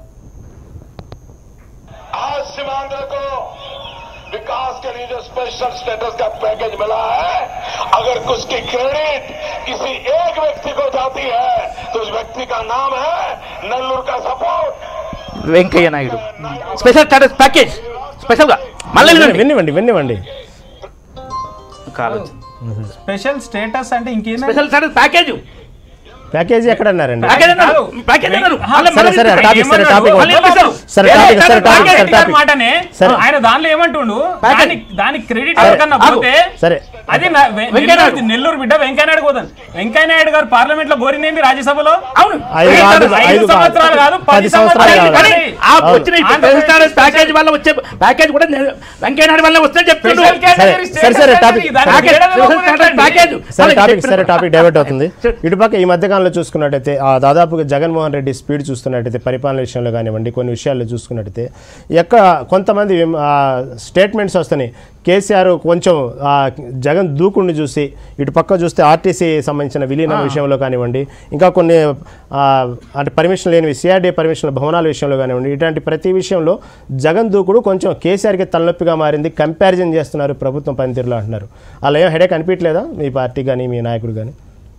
आज सीमांध्र को विकास के लिए जो स्पेशल स्टेटस का पैकेज मिला है अगर उसकी क्रेडिट किसी एक व्यक्ति को जाती है तो उस व्यक्ति का नाम है नल्लूर का support Venkaiah Naidu special status package స్పెషల్గా మళ్ళీ వినండి. వినివ్వండి వినివ్వండి కాల్ వచ్చింది. స్పెషల్ స్టేటస్ అంటే ఇంకేం స్పెషల్ స్టాటస్ ప్యాకేజ్ ప్యాకేజీ ఎక్కడ అన్నారండి ప్యాకేజ్ అన్నారు ప్యాకేజ్ అన్నారు మళ్ళీ సరే మళ్ళీ సరే వినండి. టాపిక్ సరే టాపిక్ మళ్ళీ వినిపిస్తారు. సరే టాపిక్ సరే టాపిక్ సరే టాపిక్ మాటనే సరే. ఆయన దానిలో ఏమంటుండు ప్యాకేజ్. దానికి దానికి క్రెడిట్ సరే, ఎవరికన్నా ఆగు. పోతే సరే అది నా- వె- వెంకయ్యనాయుడు. నెల్లూరు- నెల్లూరు బిడ్డ వెంకయ్యనాయుడు పోతాను వెంకయ్యనాయుడు గారు పార్లమెంట్ లో కోరినేంది రాజ్యసభలో అవును ఐదు కాదు, ఐదు ఐదు కాదు. సంవత్సరాలు కాదు పది పది సంవత్సరాలు సంవత్సరాలు కాదు. కానీ ఆ వచ్చిన ఈ స్పెషల్ స్టాటస్ ప్యాకేజ్ వల్ల వచ్చే ప్యాకేజ్ కూడా నేను వెంకయ్య నాయుడు వల్ల వస్తే చెప్తుండు స్పెషల్ కేటగిరీ సరే, స్టేటస్ సరే, అనేది టాపిక్. దానికి ప్యాకేజ్ తేడా స్పెషల్ లేకుండా స్టాటస్ ప్యాకేజ్ సరే వాళ్ళకి టాపిక్ చెప్పిన- సరే టాపిక్ డైవర్ట్ అవుతుంది ఇటుపక్క ఈ మధ్యకాలంలో చూసుకున్నట్టయితే ఆ దాదాపుగా జగన్మోహన్ రెడ్డి స్పీడ్ చూస్తున్నట్టయితే పరిపాలన విషయంలో కానివ్వండి కొన్ని విషయాల్లో చూసుకున్నట్టయితే ఎక్కడ కొంతమంది స్టేట్మెంట్స్ వస్తున్నాయి కేసీఆర్ కొంచెం ఆ, జగన్ దూకుడిని చూసి ఇటు పక్క చూస్తే ఆర్టీసీ సంబంధించిన విలీనం విషయంలో కానివ్వండి ఇంకా కొన్ని ఆ, అంటే పర్మిషన్ లేనివి సిఆర్డీ పర్మిషన్ భవనాల విషయంలో కానివ్వండి ఇట్లాంటి ప్రతి విషయంలో జగన్ దూకుడు కొంచెం కేసీఆర్కి తలనొప్పిగా మారింది కంపారిజన్ చేస్తున్నారు ప్రభుత్వం పనితీరులో అంటున్నారు అలా ఏం హెడేక్ అనిపించలేదా మీ పార్టీ కానీ మీ నాయకుడు కానీ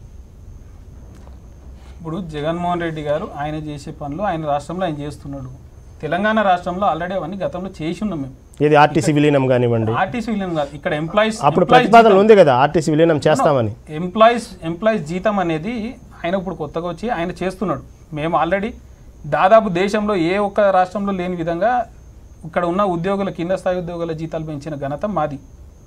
ఇప్పుడు జగన్మోహన్ రెడ్డి గారు ఆయన చేసే పనులు ఆయన రాష్ట్రంలో ఆయన చేస్తున్నాడు తెలంగాణ రాష్ట్రంలో ఆల్రెడీ అవన్నీ గతంలో చేసి ఉన్నాం మేము ఇది ఆర్టీసీ విలీనం కానివ్వండి ఆర్టీసీ విలీనం కాదు ఇక్కడ ఎంప్లాయీస్ అప్పుడు ప్రతిపాదన ఉంది కదా ఆర్టీసీ విలీనం చేస్తామని ఎంప్లాయీస్ ఎంప్లాయీస్ జీతం అనేది ఆయన ఇప్పుడు కొత్తగా వచ్చి ఆయన చేస్తున్నాడు మేము ఆల్రెడీ దాదాపు దేశంలో ఏ ఒక్క రాష్ట్రంలో లేని విధంగా ఇక్కడ ఉన్న ఉద్యోగుల కింద స్థాయి ఉద్యోగుల జీతాలు పెంచిన ఘనత మాది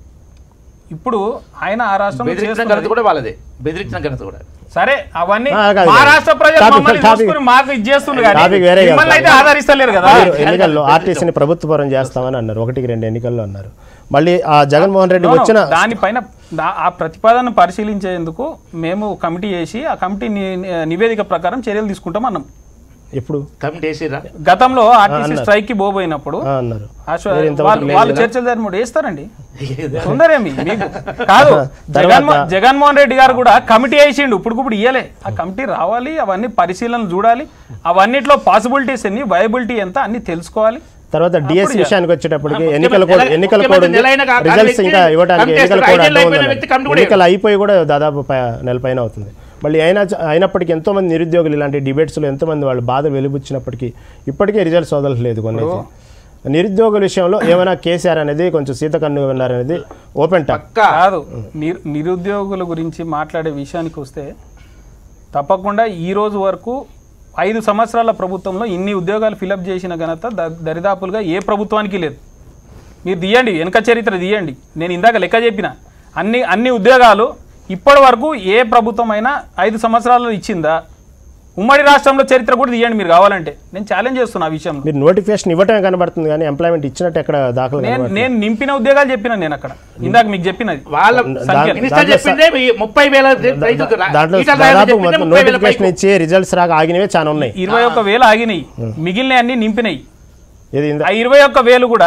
ఇప్పుడు ఆయన ఆ రాష్ట్రంలో బెదిరించిన చేస్తున్నది- ఘనత కూడా వాళ్ళదే బెదిరించిన ఘనత కూడా సరే అవన్నీ ఆ, కాదు, మా కాదు. రాష్ట్ర ప్రజలు టాపిక్- మమ్మల్ని టాపిక్- చూసుకుని మాకు ఇది చేస్తుండ్రు కానీ టాపిక్ వేరే కాదు. మిమ్మల్ని అయితే ఆదరిస్తలేరు కదా మీరు ఎన్నికల్లో ఆర్టీసీని ప్రభుత్వపరం చేస్తామని అన్నారు ఒకటికి రెండు ఎన్నికల్లో అన్నారు మళ్ళీ ఆ జగన్మోహన్ రెడ్డి No, no. వచ్చిన దానిపైన దా- ఆ ప్రతిపాదన పరిశీలించేందుకు మేము కమిటీ చేసి ఆ కమిటీ ని- నివేదిక ప్రకారం చర్యలు తీసుకుంటాం అన్నాం ఎప్పుడు కమిటీ వేసిరా గతంలో ఆర్టీసీ అన్నారు. స్ట్రైక్ కి పోబోయినప్పుడు ఆ, అన్నారు ఆశ్వ- మీరు ఇంతవరకు వాళ్ళు లేదు వాళ్ళు కదా? చర్చలు జరిగినప్పుడు వేస్తారండి తొందరేమి మీకు కాదు తర్వాత- జగన్మోహన్ జగన్మోహన్ రెడ్డి గారు కూడా కమిటీ వేసిండు ఇప్పుడు ఇప్పుడు ఇయ్యలే ఆ కమిటీ రావాలి అవన్నీ పరిశీలన చూడాలి అవన్నిట్లో పాసిబిలిటీస్ ఎన్ని వయబిలిటీ ఎంత అన్ని తెలుసుకోవాలి తర్వాత డిఎస్ అప్పుడు విషయానికి వచ్చేటప్పటికి ముఖ్యమంత్రి ఎన్నికల కోడ్ నెల- ఎన్నికల కోడ్ ముఖ్యమంత్రి ఉంది నెలైన కా- రిజల్ట్స్ కాలం ఇంకా వ్యక్తి ఇవ్వడానికి కమిటీ ఎన్నికల వేస్తారు. కోడ్ ఐదేళ్ళు అడ్డం అయిపోయిన ఉందన్నారు. వ్యక్తి కమిటీ కూడా ఎన్నికలు అయిపోయి కూడా దాదాపు ప- నెల పైన అవుతుంది మళ్ళీ అయినా చ- అయినప్పటికీ ఎంతో మంది నిరుద్యోగులు ఇలాంటి డిబేట్స్లో ఎంతో మంది వాళ్ళు బాధ వెలుబుచ్చినప్పటికీ ఇప్పటికే రిజల్ట్స్ వదలలేదు కొన్ని అయితే. నిరుద్యోగుల విషయంలో ఏమైనా కేసీఆర్ అనేది కొంచెం సీతకన్ను ఉన్నారనేది ఓపెన్ టాక్ పక్కా కాదు నిర్- నిరుద్యోగుల గురించి మాట్లాడే విషయానికి వస్తే తప్పకుండా ఈ రోజు వరకు ఐదు సంవత్సరాల ప్రభుత్వంలో ఇన్ని ఉద్యోగాలు ఫిలప్ చేసిన ఘనత ద- దరిదాపులుగా ఏ ప్రభుత్వానికి లేదు మీరు తీయండి వెనక చరిత్ర తీయండి నేను ఇందాక లెక్క చెప్పిన అన్ని అన్ని ఉద్యోగాలు ఇప్పటి వరకు ఏ ప్రభుత్వం అయినా ఐదు సంవత్సరాలు ఇచ్చిందా ఉమ్మడి రాష్ట్రంలో చరిత్ర కూడా తీయండి మీరు కావాలంటే నేను ఛాలెంజ్ చేస్తున్నా ఆ విషయంలో మీరు నోటిఫికేషన్ ఇవ్వటమే కనబడుతుంది కానీ ఎంప్లాయ్మెంట్ ఇచ్చినట్టు ఎక్కడ దాఖలు నేను కనబడట్లేదు. నేను నింపిన ఉద్యోగాలు చెప్పిన నేను అక్కడ ఇందాక మీకు చెప్పినది వాళ్ళ దాంట్లో- మినిస్టర్ దాంట్లో చెప్పిందే ఈ ముప్పై వేల రైతులకు రా- దాంట్లో ఈటల రాజేందర్ దాదాపు చెప్పిందే మొత్తం ముప్పై వేల నోటిఫికేషన్ పైకు. ఇచ్చి రిజల్ట్స్ రాక ఆగినవే చాలా ఉన్నాయి ఇరవై ఒక్క వేలు ఆగినాయి మిగిలిన అన్ని నింపినాయి ఇది ఇంద- ఆ ఇరవై ఒక్క వేలు కూడా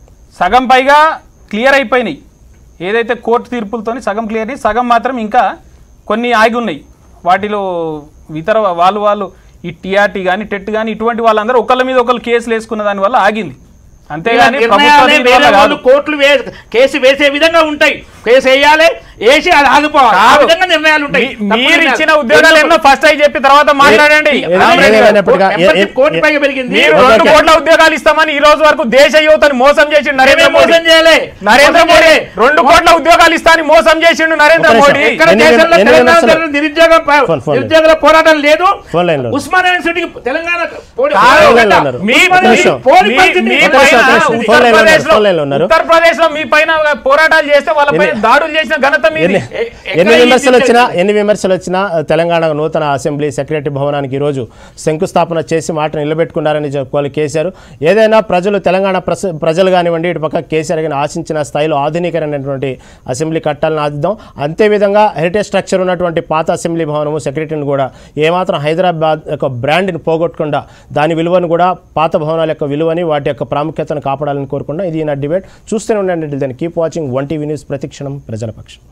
సగం పైగా క్లియర్ అయిపోయినాయి ఏదైతే కోర్టు తీర్పులతోని సగం క్లియర్ అయ్యి సగం మాత్రం ఇంకా కొన్ని ఆగి ఉన్నాయి వాటిలో ఇతర వాళ్ళు వాళ్ళు ఈ టీఆర్టీ కానీ టెట్ కానీ ఇటువంటి వాళ్ళందరూ ఒకళ్ళ మీద ఒకళ్ళు కేసులు వేసుకున్న దాని వల్ల ఆగింది అంతేగాని ప్రభుత్వ నిర్ణయాలే దీని వేరే వల్ల వాళ్ళు కాదు. కోర్టులు వే కేసు వేసే విధంగా ఉంటాయి కేసు వేయాలి వేసి అది ఆగిపోవాలి ఆ కాదు. విధంగా నిర్ణయాలు ఉంటాయి మీ- తప్పు మీరు నిర్ణయాలు. ఇచ్చిన ఉద్యోగాలు ఎన్నో ఫస్ట్ అయి చెప్పి తర్వాత మాట్లాడండి ఏది- రామరెడ్డి గారు. ఏదైనప్పటికీ ఏ- ఎంపీ ఏ- కోటి పైగా పెరిగింది మీరు ఓకే, రెండు ఓకే. కోట్ల ఉద్యోగాలు ఇస్తామని ఈ రోజు వరకు దేశ యువతని మోసం చేసిండు నరేంద్ర మేమే మోడీ మోసం చేయలే నరేంద్ర మోసం మోడీ చేయలే. రెండు కోట్ల ఉద్యోగాలు ఇస్తానని మోసం చేసిండు నరేంద్ర ఒక నిమిషం. మోడీ ఇక్కడ ఎన్ని దేశంలో ఎన్ని తెలంగాణ విమర్శలు? జరిగిన నిరుద్యోగ ప- ఫోన్, ఫోన్ నిరుద్యోగుల పోరాటం లేదు ఫోన్ లైన్లో. ఉస్మానియా యూనివర్సిటీకి తెలంగాణ పోటీ- కాదు. ఫోన్ లైన్లో ఉన్నారు. మీ ఒక నిమిషం. పోటీ మీ- పరిస్థితి మీ ఒక నిమిషం, పైన ఒక నిమిషం. ఫోన్ లైన్లో ఉన్నారు, ఉత్తరప్రదేశ్ లో ఫోన్ లైన్లో ఉన్నారు. ఉత్తరప్రదేశ్ లో మీ పైన పోరాటాలు చేస్తే వాళ్ళపై ఎన్ని- దాడులు చేసిన ఘనత తర్వాత మీది. ఎన్ని ఎ- ఎక్కడ ఎన్ని ఈ విమర్శలు discussion? వచ్చినా ఎన్ని విమర్శలు వచ్చినా తెలంగాణ నూతన అసెంబ్లీ సెక్రటరీ భవనానికి ఈరోజు శంకుస్థాపన చేసి మాట నిలబెట్టుకున్నారని చెప్పుకోవాలి కేసీఆర్ ఏదైనా ప్రజలు తెలంగాణ ప్రస- ప్రజలు కానివ్వండి ఇటు పక్క కేసీఆర్ కానీ ఆశించిన స్థాయిలో ఆధునీకరణటువంటి అసెంబ్లీ కట్టాలని ఆదిద్దాం అంతేవిధంగా హెరిటేజ్ స్ట్రక్చర్ ఉన్నటువంటి పాత అసెంబ్లీ భవనము సెక్రటరీని కూడా ఏమాత్రం హైదరాబాద్ యొక్క బ్రాండ్ని పోగొట్టకుండా దాని విలువను కూడా పాత భవనాల యొక్క విలువని వాటి యొక్క ప్రాముఖ్యతను కాపాడాలని కోరుకుండా ఇది నా డిబేట్ చూస్తూనే ఉండండి దాన్ని keep watching one TV news ప్రతిక్షణం ప్రజల పక్షం